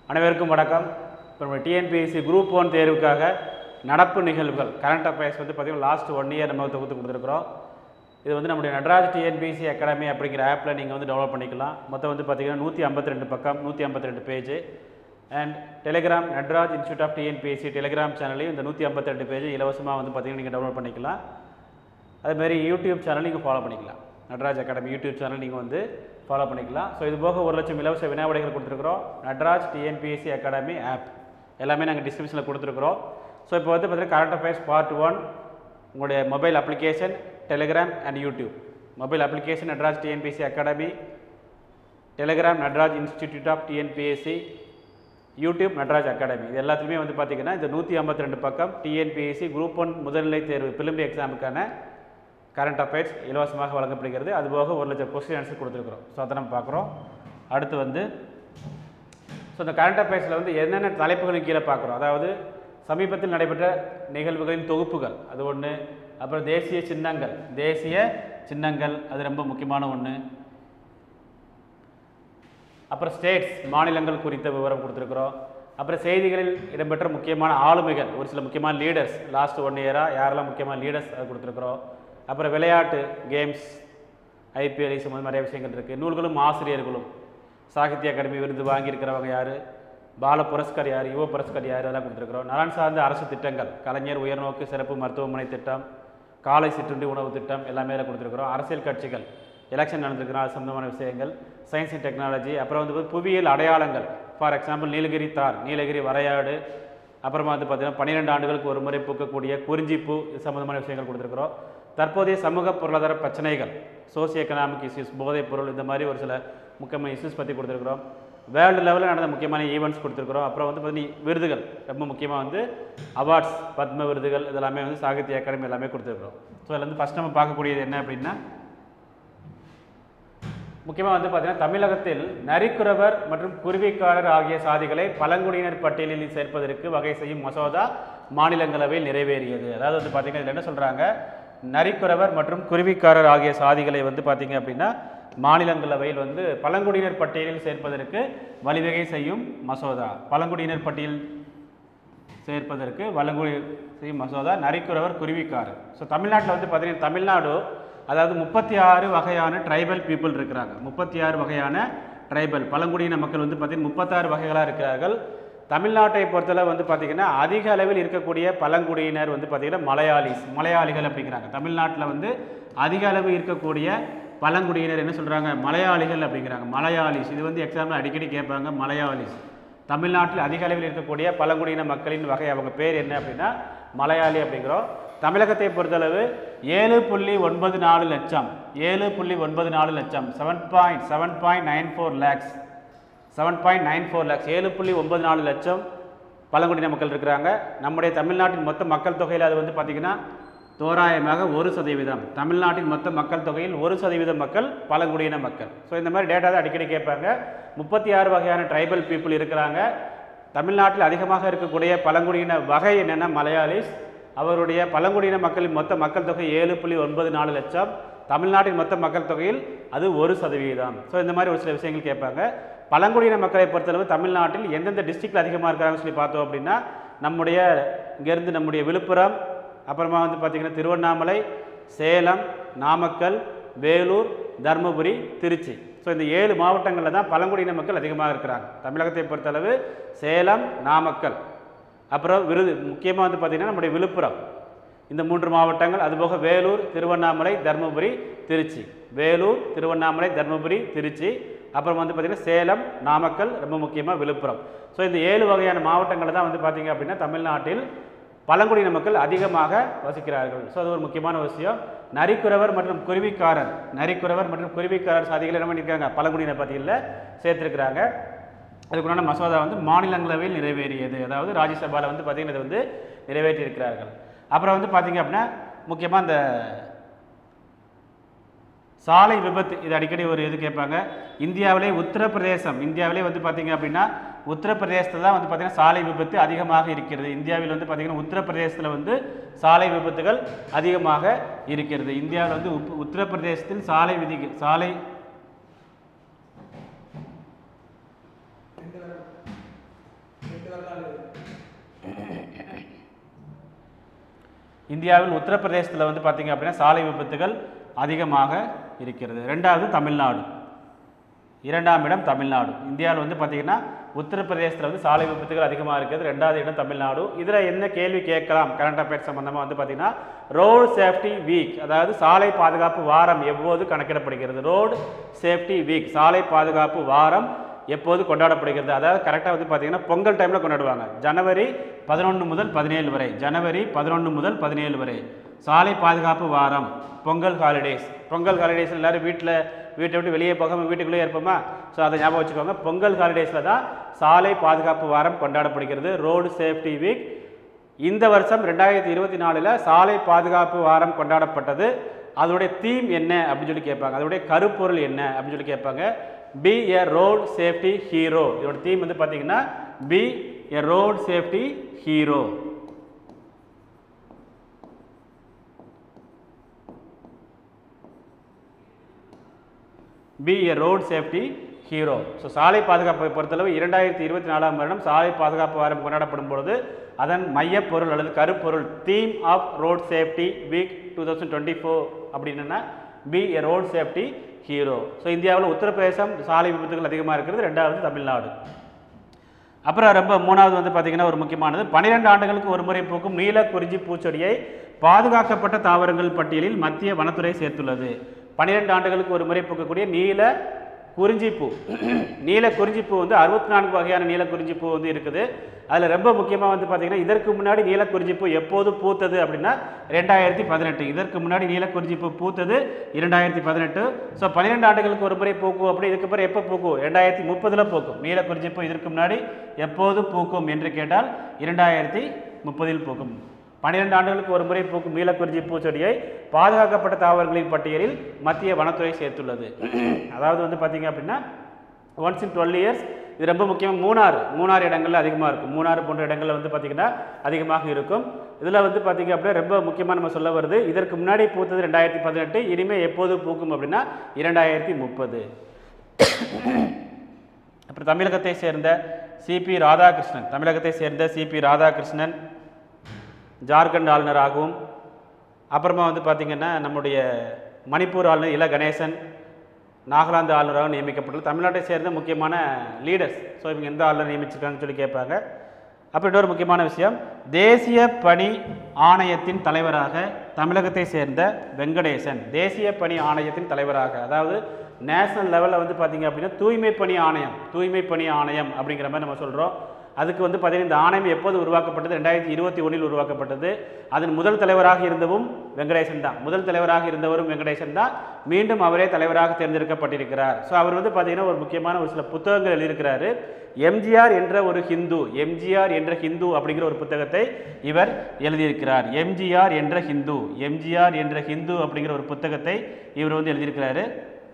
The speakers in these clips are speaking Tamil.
அனைவருக்கும் வணக்கம் இப்போ நம்ம டிஎன்பிஎஸ்சி குரூப் ஒன் தேர்வுக்காக நடப்பு நிகழ்வுகள் கரண்ட் அஃபேர்ஸ் வந்து பார்த்திங்கன்னா லாஸ்ட் ஒன் இயர் நம்ம தொகுத்து கொடுத்துருக்குறோம் இது வந்து நம்முடைய நடராஜ் டிஎன்பிஎஸ்சி அகாடமி அப்படிங்கிற ஆப்பில் நீங்கள் வந்து டவுன்லோட் பண்ணிக்கலாம் மொத்தம் வந்து பார்த்திங்கன்னா நூற்றி ஐம்பத்தி ரெண்டு பக்கம் நூற்றி ஐம்பத்தி ரெண்டு page and Telegram Natraj institute of TNPSC Telegram சேனலையும் இந்த நூற்றி ஐம்பத்தி ரெண்டு பேஜ் இலவசமாக வந்து பார்த்திங்கன்னா நீங்கள் டவுன்லோட் பண்ணிக்கலாம் அதேமாரி யூடியூப் சேனல் நீங்கள் ஃபாலோ பண்ணிக்கலாம் நடராஜ் அகாடமி யூடியூப் சேனல் நீங்கள் வந்து ஃபாலோ பண்ணிக்கலாம் ஸோ இது போக ஒரு லட்சம் இலவச வினாவிடைகள் கொடுத்துருக்குறோம் நடராஜ் டிஎன்பிஎஸ்சி அகாடமி ஆப் எல்லாமே நாங்கள் டிஸ்கிரிப்ஷனில் கொடுத்துருக்குறோம் ஸோ இப்போ வந்து பார்த்தீங்கன்னா கரண்ட் அஃபேர்ஸ் பார்ட் ஒன் உங்களுடைய mobile application Telegram and YouTube mobile application Natraj TNPSC academy Telegram Natraj institute of TNPSC YouTube Natraj academy இது எல்லாத்துலேயுமே வந்து பார்த்தீங்கன்னா இந்த நூற்றி ஐம்பத்தி ரெண்டு பக்கம் டிஎன்பிஎஸ்சி குரூப் ஒன் முதல்நிலை தேர்வு பிலிமினரி எக்ஸாமுக்கான கரண்ட் அஃபேர்ஸ் இலவசமாக வழங்கப்படுகிறது அதுபோக ஒரு லட்சம் கொஸ்டின் ஆன்சர் கொடுத்துருக்குறோம் ஸோ அதை நம்ம பார்க்குறோம் அடுத்து வந்து ஸோ இந்த கரண்ட் அஃபேர்ஸில் வந்து என்னென்ன தலைப்புகளின் கீழே பார்க்குறோம் அதாவது சமீபத்தில் நடைபெற்ற நிகழ்வுகளின் தொகுப்புகள் அது ஒன்று அப்புறம் தேசிய சின்னங்கள் தேசிய சின்னங்கள் அது ரொம்ப முக்கியமான ஒன்று அப்புறம் ஸ்டேட்ஸ் மாநிலங்கள் குறித்த விவரம் கொடுத்துருக்குறோம் அப்புறம் செய்திகளில் இடம்பெற்ற முக்கியமான ஆளுமைகள் ஒரு சில முக்கியமான லீடர்ஸ் லாஸ்ட் ஒன் இயராக யாரெல்லாம் முக்கியமான லீடர்ஸ் அது கொடுத்துருக்குறோம் அப்புறம் விளையாட்டு கேம்ஸ் ஐபிஎல் சம்மந்தம் நிறைய விஷயங்கள் இருக்குது நூல்களும் ஆசிரியர்களும் சாகித்ய அகாடமி விருது வாங்கியிருக்கிறவங்க யார் பால புரஸ்கர் யார் யுவ புரஸ்கர் யார் அதெல்லாம் கொடுத்துருக்குறோம் நலன் சார்ந்த அரசு திட்டங்கள் கலைஞர் உயர்நோக்கு சிறப்பு மருத்துவமனை திட்டம் காலை சிற்றுண்டி உணவு திட்டம் எல்லாமே இதில் கொடுத்துருக்குறோம் அரசியல் கட்சிகள் எலெக்ஷன் நடந்திருக்கிறோம் அது சம்பந்தமான விஷயங்கள் சயின்ஸ் அண்ட் டெக்னாலஜி அப்புறம் வந்து புவியியல் அடையாளங்கள் ஃபார் எக்ஸாம்பிள் நீலகிரி தார் நீலகிரி வரையாடு அப்புறமா வந்து பார்த்திங்கன்னா பன்னிரெண்டு ஆண்டுகளுக்கு ஒரு முறை பூக்கக்கூடிய குறிஞ்சிப்பூ இது சம்மந்தமான விஷயங்கள் கொடுத்துருக்குறோம் தற்போதைய சமூக பொருளாதார பிரச்சனைகள் சோசியோ எக்கனாமிக் இஷ்யூஸ் போதைப் பொருள் இந்த மாதிரி ஒரு சில முக்கியமான இஷ்யூஸ் பற்றி கொடுத்துருக்குறோம் வேர்ல்டு லெவலில் நடந்த முக்கியமான ஈவெண்ட்ஸ் கொடுத்துருக்குறோம் அப்புறம் வந்து பார்த்தீங்கன்னா விருதுகள் ரொம்ப முக்கியமாக வந்து அவார்ட்ஸ் பத்ம விருதுகள் இதெல்லாமே வந்து சாகித்ய அகாடமி எல்லாமே கொடுத்துருக்குறோம் ஸோ அதில் வந்து ஃபஸ்ட் நம்ம பார்க்கக்கூடியது என்ன அப்படின்னா முக்கியமாக வந்து பார்த்தீங்கன்னா தமிழகத்தில் நரிக்குறவர் மற்றும் குருவிக்காரர் ஆகிய சாதிகளை பழங்குடியினர் பட்டியலில் சேர்ப்பதற்கு வகை செய்யும் மசோதா மாநிலங்களவையில் நிறைவேறியது அதாவது வந்து பார்த்தீங்கன்னா இதில் என்ன சொல்கிறாங்க நரிக்குறவர் மற்றும் குருவிக்காரர் ஆகிய சாதிகளை வந்து பார்த்தீங்க அப்படின்னா மாநிலங்களவையில் வந்து பழங்குடியினர் பட்டியலில் சேர்ப்பதற்கு வழிவகை செய்யும் மசோதா பழங்குடியினர் பட்டியல் சேர்ப்பதற்கு வழங்குடி செய்யும் மசோதா நரிக்குறவர் குருவிக்காரர் ஸோ தமிழ்நாட்டில் வந்து பார்த்தீங்கன்னா தமிழ்நாடு அதாவது முப்பத்தி ஆறு வகையான ட்ரைபல் பீப்புள் இருக்கிறாங்க முப்பத்தி ஆறு வகையான ட்ரைபல் பழங்குடியின மக்கள் வந்து பார்த்திங்கன்னா முப்பத்தாறு வகைகளாக இருக்கிறார்கள் தமிழ்நாட்டை பொறுத்தளவு வந்து பார்த்திங்கன்னா அதிக அளவில் இருக்கக்கூடிய பழங்குடியினர் வந்து பார்த்திங்கன்னா மலையாளிஸ் மலையாளிகள் அப்படிங்கிறாங்க தமிழ்நாட்டில் வந்து அதிக அளவு இருக்கக்கூடிய பழங்குடியினர் என்ன சொல்கிறாங்க மலையாளிகள் அப்படிங்கிறாங்க மலையாளிஸ் இது வந்து எக்ஸாம்பிள் அடிக்கடி கேட்பாங்க மலையாளிஸ் தமிழ்நாட்டில் அதிக அளவில் இருக்கக்கூடிய பழங்குடியின மக்களின் வகை அவங்க பேர் என்ன அப்படின்னா மலையாளி அப்படிங்கிறோம் தமிழகத்தை பொறுத்தளவு ஏழு புள்ளி ஒன்பது நாலு லட்சம் ஏழு புள்ளி ஒன்பது நாலு லட்சம் seven point seven point nine four lakhs seven point nine four lakhs ஏழு புள்ளி ஒன்பது நாலு லட்சம் பழங்குடியின மக்கள் இருக்கிறாங்க நம்முடைய தமிழ்நாட்டின் மொத்த மக்கள் தொகையில் அது வந்து பார்த்திங்கன்னா தோராயமாக ஒரு சதவீதம் தமிழ்நாட்டின் மொத்த மக்கள் தொகையில் ஒரு சதவீதம் மக்கள் பழங்குடியின மக்கள் ஸோ இந்த மாதிரி டேட்டா தான் அடிக்கடி கேட்பாங்க முப்பத்தி ஆறு வகையான ட்ரைபல் பீப்புள் இருக்கிறாங்க தமிழ்நாட்டில் அதிகமாக இருக்கக்கூடிய பழங்குடியின வகை என்னென்னா மலையாளிஸ் அவருடைய பழங்குடியின மக்களின் மொத்த மக்கள் தொகை ஏழு புள்ளி ஒன்பது நாலு லட்சம் தமிழ்நாட்டின் மொத்த மக்கள் தொகையில் அது ஒரு சதவீதம் ஸோ இந்த மாதிரி ஒரு சில விஷயங்கள் கேட்பாங்க பழங்குடியின மக்களை பொறுத்தளவு தமிழ்நாட்டில் எந்தெந்த டிஸ்ட்ரிக்டில் அதிகமாக இருக்கிறாங்கன்னு சொல்லி பார்த்தோம் அப்படின்னா நம்முடைய இங்கேருந்து நம்முடைய விழுப்புரம் அப்புறமா வந்து பார்த்திங்கன்னா திருவண்ணாமலை சேலம் நாமக்கல் வேலூர் தருமபுரி திருச்சி ஸோ இந்த ஏழு மாவட்டங்களில் தான் பழங்குடியின மக்கள் அதிகமாக இருக்கிறாங்க தமிழகத்தை பொறுத்தளவு சேலம் நாமக்கல் அப்புறம் விருது முக்கியமாக வந்து பார்த்திங்கன்னா நம்முடைய விழுப்புரம் இந்த மூன்று மாவட்டங்கள் அதுபோக வேலூர் திருவண்ணாமலை தருமபுரி திருச்சி வேலூர் திருவண்ணாமலை தருமபுரி திருச்சி அப்புறம் வந்து பார்த்திங்கன்னா சேலம் நாமக்கல் ரொம்ப முக்கியமாக விழுப்புரம் ஸோ இந்த ஏழு வகையான மாவட்டங்களில் தான் வந்து பார்த்திங்க அப்படின்னா தமிழ்நாட்டில் பழங்குடியின மக்கள் அதிகமாக வசிக்கிறார்கள் ஸோ அது ஒரு முக்கியமான விஷயம் நரிக்குறவர் மற்றும் குருவிக்காரர் நரிக்குறவர் மற்றும் குருவிக்காரர் சாதிகள் என்ன பண்ணியிருக்காங்க பழங்குடியின பட்டியலில் சேர்த்துருக்கிறாங்க அதுக்குண்டான மசோதா வந்து மாநிலங்களவையில் நிறைவேறியது அதாவது ராஜ்யசபாவில் வந்து பார்த்திங்கன்னா இதை வந்து நிறைவேற்றியிருக்கிறார்கள் அப்புறம் வந்து பார்த்திங்க அப்படின்னா முக்கியமாக இந்த சாலை விபத்து இது அடிக்கடி ஒரு இது கேட்பாங்க இந்தியாவிலே உத்தரப்பிரதேசம் இந்தியாவிலே வந்து பார்த்திங்க அப்படின்னா உத்தரப்பிரதேசத்தில் தான் வந்து பார்த்திங்கன்னா சாலை விபத்து அதிகமாக இருக்கிறது இந்தியாவில் வந்து பார்த்திங்கன்னா உத்தரப்பிரதேசத்தில் வந்து சாலை விபத்துகள் அதிகமாக இருக்கிறது இந்தியாவில் வந்து உப்- உத்தரப்பிரதேசத்தில் சாலை விதி சாலை இந்தியாவில் உத்தரப்பிரதேசத்தில் வந்து பார்த்தீங்க அப்படின்னா சாலை விபத்துகள் அதிகமாக இருக்கிறது ரெண்டாவது தமிழ்நாடு இரண்டாம் இடம் தமிழ்நாடு இந்தியாவில் வந்து பார்த்தீங்கன்னா உத்தரப்பிரதேசத்தில் வந்து சாலை விபத்துகள் அதிகமாக இருக்குது ரெண்டாவது இடம் தமிழ்நாடு இதில் என்ன கேள்வி கேட்கலாம் கரண்ட் அஃபேர்ஸ் சம்பந்தமாக வந்து பார்த்தீங்கன்னா ரோடு சேஃப்டி வீக் அதாவது சாலை பாதுகாப்பு வாரம் எப்போது கணக்கிடப்படுகிறது ரோடு சேஃப்டி வீக் சாலை பாதுகாப்பு வாரம் எப்போது கொண்டாடப்படுகிறது அதாவது கரெக்டாக வந்து பார்த்தீங்கன்னா பொங்கல் டைமில் கொண்டாடுவாங்க ஜனவரி பதினொன்று முதல் பதினேழு வரை ஜனவரி பதினொன்று முதல் பதினேழு வரை சாலை பாதுகாப்பு வாரம் பொங்கல் ஹாலிடேஸ் பொங்கல் ஹாலிடேஸ் எல்லாரும் வீட்டில் வீட்டை விட்டு வெளியே போகாமல் வீட்டுக்குள்ளேயே இருப்போமா ஸோ அதை ஞாபகம் வச்சுக்கோங்க பொங்கல் ஹாலிடேஸில் தான் சாலை பாதுகாப்பு வாரம் கொண்டாடப்படுகிறது ரோடு சேஃப்டி வீக் இந்த வருஷம் ரெண்டாயிரத்தி இருபத்தி நாலில் சாலை பாதுகாப்பு வாரம் கொண்டாடப்பட்டது அதோடைய தீம் என்ன அப்படின்னு சொல்லி கேட்பாங்க அதோடைய கருப்பொருள் என்ன அப்படின்னு சொல்லி கேட்பாங்க be a road safety hero இதோட தீம் வந்து பார்த்தீங்கன்னா be a road safety hero be a road safety hero so சாலை பாதுகாப்பை பொறுத்தளவு இரண்டாயிரத்தி இருபத்தி நாலாம் வருடம் சாலை பாதுகாப்பு வாரம் கொண்டாடப்படும் பொழுது அதன் மையப்பொருள் அல்லது கருப்பொருள் theme of road safety week two thousand twenty four அப்படின்னா be a road safety hero so இந்தியாவில் உத்தரப்பிரதேசம் சாலை விபத்துகள் அதிகமாக இருக்கிறது ரெண்டாவது தமிழ்நாடு அப்புறம் ரொம்ப மூணாவது வந்து பார்த்தீங்கன்னா ஒரு முக்கியமானது பன்னிரெண்டு ஆண்டுகளுக்கு ஒரு முறை பூக்கும் நீல குறிஞ்சி பூச்செடியை பாதுகாக்கப்பட்ட தாவரங்கள் பட்டியலில் மத்திய வனத்துறை சேர்த்துள்ளது பன்னிரெண்டு ஆண்டுகளுக்கு ஒரு முறை பூக்கக்கூடிய நீல குறிஞ்சிப்பூ நீல குறிஞ்சிப்பூ வந்து அறுபத்தி நான்கு வகையான நீல குறிஞ்சிப்பூ வந்து இருக்குது அதில் ரொம்ப முக்கியமாக வந்து பார்த்தீங்கன்னா இதற்கு முன்னாடி நீல குறிஞ்சிப்பூ எப்போது பூத்தது அப்படின்னா ரெண்டாயிரத்தி பதினெட்டு இதற்கு முன்னாடி நீல குறிஞ்சிப்பூ பூத்தது இரண்டாயிரத்தி பதினெட்டு ஸோ பன்னிரெண்டு ஆண்டுகளுக்கு ஒரு முறை பூக்கும் அப்படி இதுக்கு பிறகு எப்போ பூக்கும் ரெண்டாயிரத்தி முப்பதில் பூக்கும் நீல குறிஞ்சிப்பூ இதற்கு முன்னாடி எப்போது பூக்கும் என்று கேட்டால் இரண்டாயிரத்தி முப்பதில் பூக்கும் பன்னிரெண்டு ஆண்டுகளுக்கு ஒரு முறை பூக்கும் நீலக்குறிஞ்சி பூச்செடியை பாதுகாக்கப்பட்ட தாவரங்களின் பட்டியலில் மத்திய வனத்துறை சேர்த்துள்ளது அதாவது வந்து பார்த்தீங்க அப்படின்னா ஒன்ஸ் இன் டுவெல் இயர்ஸ் இது ரொம்ப முக்கியமாக மூணாறு மூணாறு இடங்கள்ல அதிகமாக இருக்கும் மூணாறு போன்ற இடங்கள்ல வந்து பார்த்திங்கன்னா அதிகமாக இருக்கும் இதில் வந்து பார்த்திங்க அப்படின்னா ரொம்ப முக்கியமாக நம்ம சொல்ல வருது இதற்கு முன்னாடி பூத்தது ரெண்டாயிரத்தி பதினெட்டு இனிமேல் எப்போது பூக்கும் அப்படின்னா இரண்டாயிரத்தி முப்பது அப்புறம் தமிழகத்தை சேர்ந்த சிபி ராதாகிருஷ்ணன் தமிழகத்தை சேர்ந்த சிபி ராதாகிருஷ்ணன் ஜார்க்கண்ட் ஆளுநராகவும் அப்புறமா வந்து பார்த்திங்கன்னா நம்முடைய மணிப்பூர் ஆளுநர் இல கணேசன் நாகாலாந்து ஆளுநராக நியமிக்கப்பட்டுள்ள தமிழ்நாட்டை சேர்ந்த முக்கியமான லீடர்ஸ் ஸோ இவங்க எந்த ஆளுநர் நியமிச்சிருக்காங்கன்னு சொல்லி கேட்பாங்க அப்புறம் இன்னொரு முக்கியமான விஷயம் தேசிய பணி ஆணையத்தின் தலைவராக தமிழகத்தை சேர்ந்த வெங்கடேசன் தேசிய பணி ஆணையத்தின் தலைவராக அதாவது நேஷனல் லெவலில் வந்து பார்த்திங்க அப்படின்னா தூய்மை பணி ஆணையம் தூய்மை பணி ஆணையம் அப்படிங்கிற மாதிரி நம்ம சொல்கிறோம் அதுக்கு வந்து பார்த்தீங்கன்னா இந்த ஆணையம் எப்போது உருவாக்கப்பட்டது ரெண்டாயிரத்தி இருபத்தி ஒன்றில் உருவாக்கப்பட்டது அதன் முதல் தலைவராக இருந்தவும் வெங்கடேசன் தான் முதல் தலைவராக இருந்தவரும் வெங்கடேசன் தான் மீண்டும் அவரே தலைவராக தேர்ந்தெடுக்கப்பட்டிருக்கிறார் ஸோ அவர் வந்து பார்த்தீங்கன்னா ஒரு முக்கியமான ஒரு சில புத்தகங்கள் எழுதியிருக்கிறாரு எம்ஜிஆர் என்ற ஒரு ஹிந்து எம்ஜிஆர் என்ற ஹிந்து அப்படிங்கிற ஒரு புத்தகத்தை இவர் எழுதியிருக்கிறார் எம்ஜிஆர் என்ற ஹிந்து எம்ஜிஆர் என்ற ஹிந்து அப்படிங்கிற ஒரு புத்தகத்தை இவர் வந்து எழுதியிருக்கிறாரு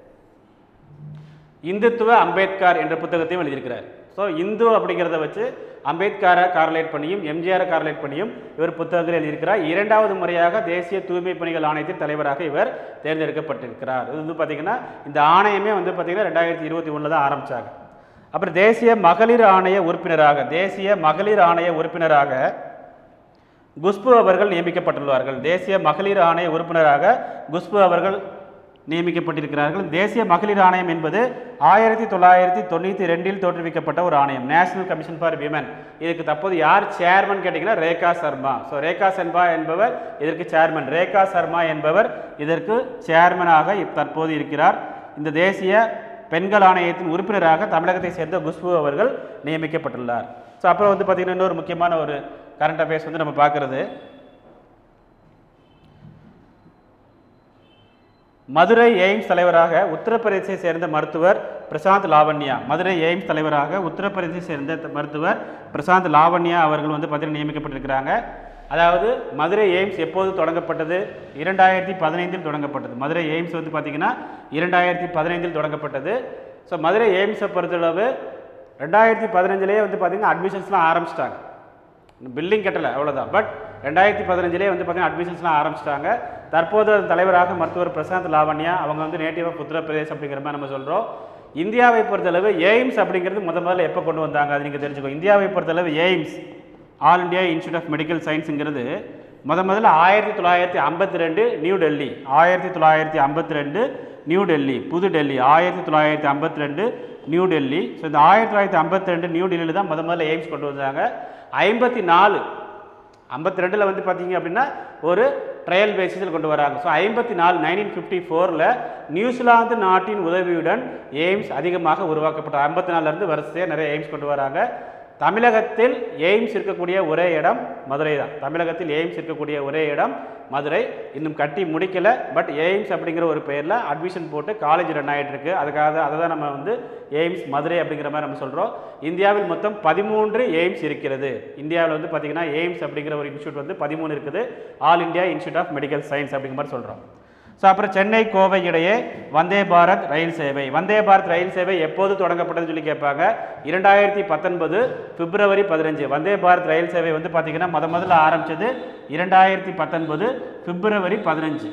இந்துத்துவ அம்பேத்கர் என்ற புத்தகத்தையும் எழுதியிருக்கிறார் ஸோ இந்து அப்படிங்கிறத வச்சு அம்பேத்கரை கார்லேட் பண்ணியும் எம்ஜிஆரை கார்லேட் பண்ணியும் இவர் புத்தகங்கள் எழுதியிருக்கிறார் இரண்டாவது முறையாக தேசிய தூய்மை பணிகள் ஆணையத்தின் தலைவராக இவர் தேர்ந்தெடுக்கப்பட்டிருக்கிறார் இது வந்து பார்த்திங்கன்னா இந்த ஆணையமே வந்து பார்த்திங்கன்னா ரெண்டாயிரத்தி இருபத்தி ஒன்றில் தான் ஆரம்பித்தாங்க அப்புறம் தேசிய மகளிர் ஆணைய உறுப்பினராக தேசிய மகளிர் ஆணைய உறுப்பினராக குஷ்பு அவர்கள் நியமிக்கப்பட்டுள்ளார்கள் தேசிய மகளிர் ஆணைய உறுப்பினராக குஷ்பு அவர்கள் நியமிக்கப்பட்டிருக்கிறார்கள் தேசிய மகளிர் ஆணையம் என்பது ஆயிரத்தி தொள்ளாயிரத்தி தொண்ணூற்றி ரெண்டில் தோற்றுவிக்கப்பட்ட ஒரு ஆணையம் நேஷனல் கமிஷன் ஃபார் விமன் இதுக்கு தற்போது யார் சேர்மன் கேட்டிங்கன்னா ரேகா சர்மா ஸோ ரேகா சர்மா என்பவர் இதற்கு சேர்மன் ரேகா சர்மா என்பவர் இதற்கு சேர்மனாக இப் தற்போது இருக்கிறார் இந்த தேசிய பெண்கள் ஆணையத்தின் உறுப்பினராக தமிழகத்தை சேர்ந்த குஷ்பு அவர்கள் நியமிக்கப்பட்டுள்ளார் ஸோ அப்புறம் வந்து பார்த்திங்கன்னா இன்னொரு முக்கியமான ஒரு கரண்ட் அஃபேர்ஸ் வந்து நம்ம பார்க்குறது மதுரை எய்ம்ஸ் தலைவராக உத்தரப்பிரதேசத்தை சேர்ந்த மருத்துவர் பிரசாந்த் லாவண்யா மதுரை எய்ம்ஸ் தலைவராக உத்தரப்பிரதேசத்தை சேர்ந்த த- மருத்துவர் பிரசாந்த் லாவண்யா அவர்கள் வந்து பார்த்தீங்கன்னா நியமிக்கப்பட்டிருக்கிறாங்க அதாவது மதுரை எய்ம்ஸ் எப்போது தொடங்கப்பட்டது இரண்டாயிரத்தி பதினைந்தில் தொடங்கப்பட்டது மதுரை எய்ம்ஸ் வந்து பார்த்திங்கன்னா இரண்டாயிரத்தி பதினைந்தில் தொடங்கப்பட்டது ஸோ மதுரை எய்ம்ஸை பொறுத்தளவு ரெண்டாயிரத்தி பதினஞ்சுலேயே வந்து பார்த்திங்கன்னா அட்மிஷன்ஸ்லாம் ஆரம்பிச்சிட்டாங்க பில்டிங் கட்டலை அவ்வளோதான் பட் ரெண்டாயிரத்தி பதினஞ்சிலே வந்து பார்த்தீங்கன்னா அட்மிஷன்ஸ்லாம் ஆரம்பிச்சிட்டாங்க தற்போது அதன் தலைவராக மருத்துவர் பிரசாந்த் லாவண்யா அவங்க வந்து நேட்டிவ் ஆஃப் உத்தரப்பிரதேஷ் அப்படிங்கிற மாதிரி நம்ம சொல்கிறோம் இந்தியாவை பொறுத்தளவு எய்ம்ஸ் அப்படிங்கிறது முத முதல்ல எப்போ கொண்டு வந்தாங்க அது நீங்கள் தெரிஞ்சுக்கோ இந்தியாவை பொறுத்தளவு AIIMS all India institute of medical சயின்ஸுங்கிறது முத முதல்ல ஆயிரத்தி தொள்ளாயிரத்தி ஐம்பத்தி ரெண்டு நியூ டெல்லி ஆயிரத்தி தொள்ளாயிரத்தி ஐம்பத்தி ரெண்டு நியூ டெல்லி புது டெல்லி ஆயிரத்தி தொள்ளாயிரத்தி ஐம்பத்தி ரெண்டு நியூ டெல்லி ஸோ இந்த ஆயிரத்தி தொள்ளாயிரத்தி ஐம்பத்தி ரெண்டு நியூ டெல்லியில் தான் முத முதல்ல எய்ம்ஸ் கொண்டு வந்தாங்க ஐம்பத்தி நாலு ஐம்பத்தி ரெண்டில் வந்து பார்த்தீங்க அப்படின்னா ஒரு ட்ரையல் பேசிஸில் கொண்டு வராங்க ஸோ ஐம்பத்தி நாலு நைன்டீன் ஃபிஃப்டி ஃபோரில் நியூசிலாந்து நாட்டின் உதவியுடன் எய்ம்ஸ் அதிகமாக உருவாக்கப்பட்ட ஐம்பத்தி நாலுலேருந்து வரிசையாக நிறைய எய்ம்ஸ் கொண்டு வராங்க தமிழகத்தில் எய்ம்ஸ் இருக்கக்கூடிய ஒரே இடம் மதுரை தான் தமிழகத்தில் எய்ம்ஸ் இருக்கக்கூடிய ஒரே இடம் மதுரை இன்னும் கட்டி முடிக்கல பட் எய்ம்ஸ் அப்படிங்கிற ஒரு பெயரில் அட்மிஷன் போட்டு காலேஜ் ரன் ஆகிட்டு இருக்கு அதுக்காக அதை தான் நம்ம வந்து எய்ம்ஸ் மதுரை அப்படிங்கிற மாதிரி நம்ம சொல்கிறோம் இந்தியாவில் மொத்தம் பதிமூன்று எய்ம்ஸ் இருக்கிறது இந்தியாவில் வந்து பார்த்திங்கன்னா எய்ம்ஸ் அப்படிங்கிற ஒரு இன்ஸ்டியூட் வந்து பதிமூணு இருக்குது all India institute of medical science அப்படிங்கிற மாதிரி சொல்கிறோம் ஸோ அப்புறம் சென்னை கோவை இடையே வந்தே பாரத் ரயில் சேவை வந்தே பாரத் ரயில் சேவை எப்போது தொடங்கப்பட்டதுன்னு சொல்லி கேட்பாங்க இரண்டாயிரத்தி பத்தொன்பது பிப்ரவரி பதினஞ்சு வந்தே பாரத் ரயில் சேவை வந்து பார்த்திங்கன்னா முத முதல்ல ஆரம்பிச்சது இரண்டாயிரத்தி பத்தொன்பது பிப்ரவரி பதினஞ்சு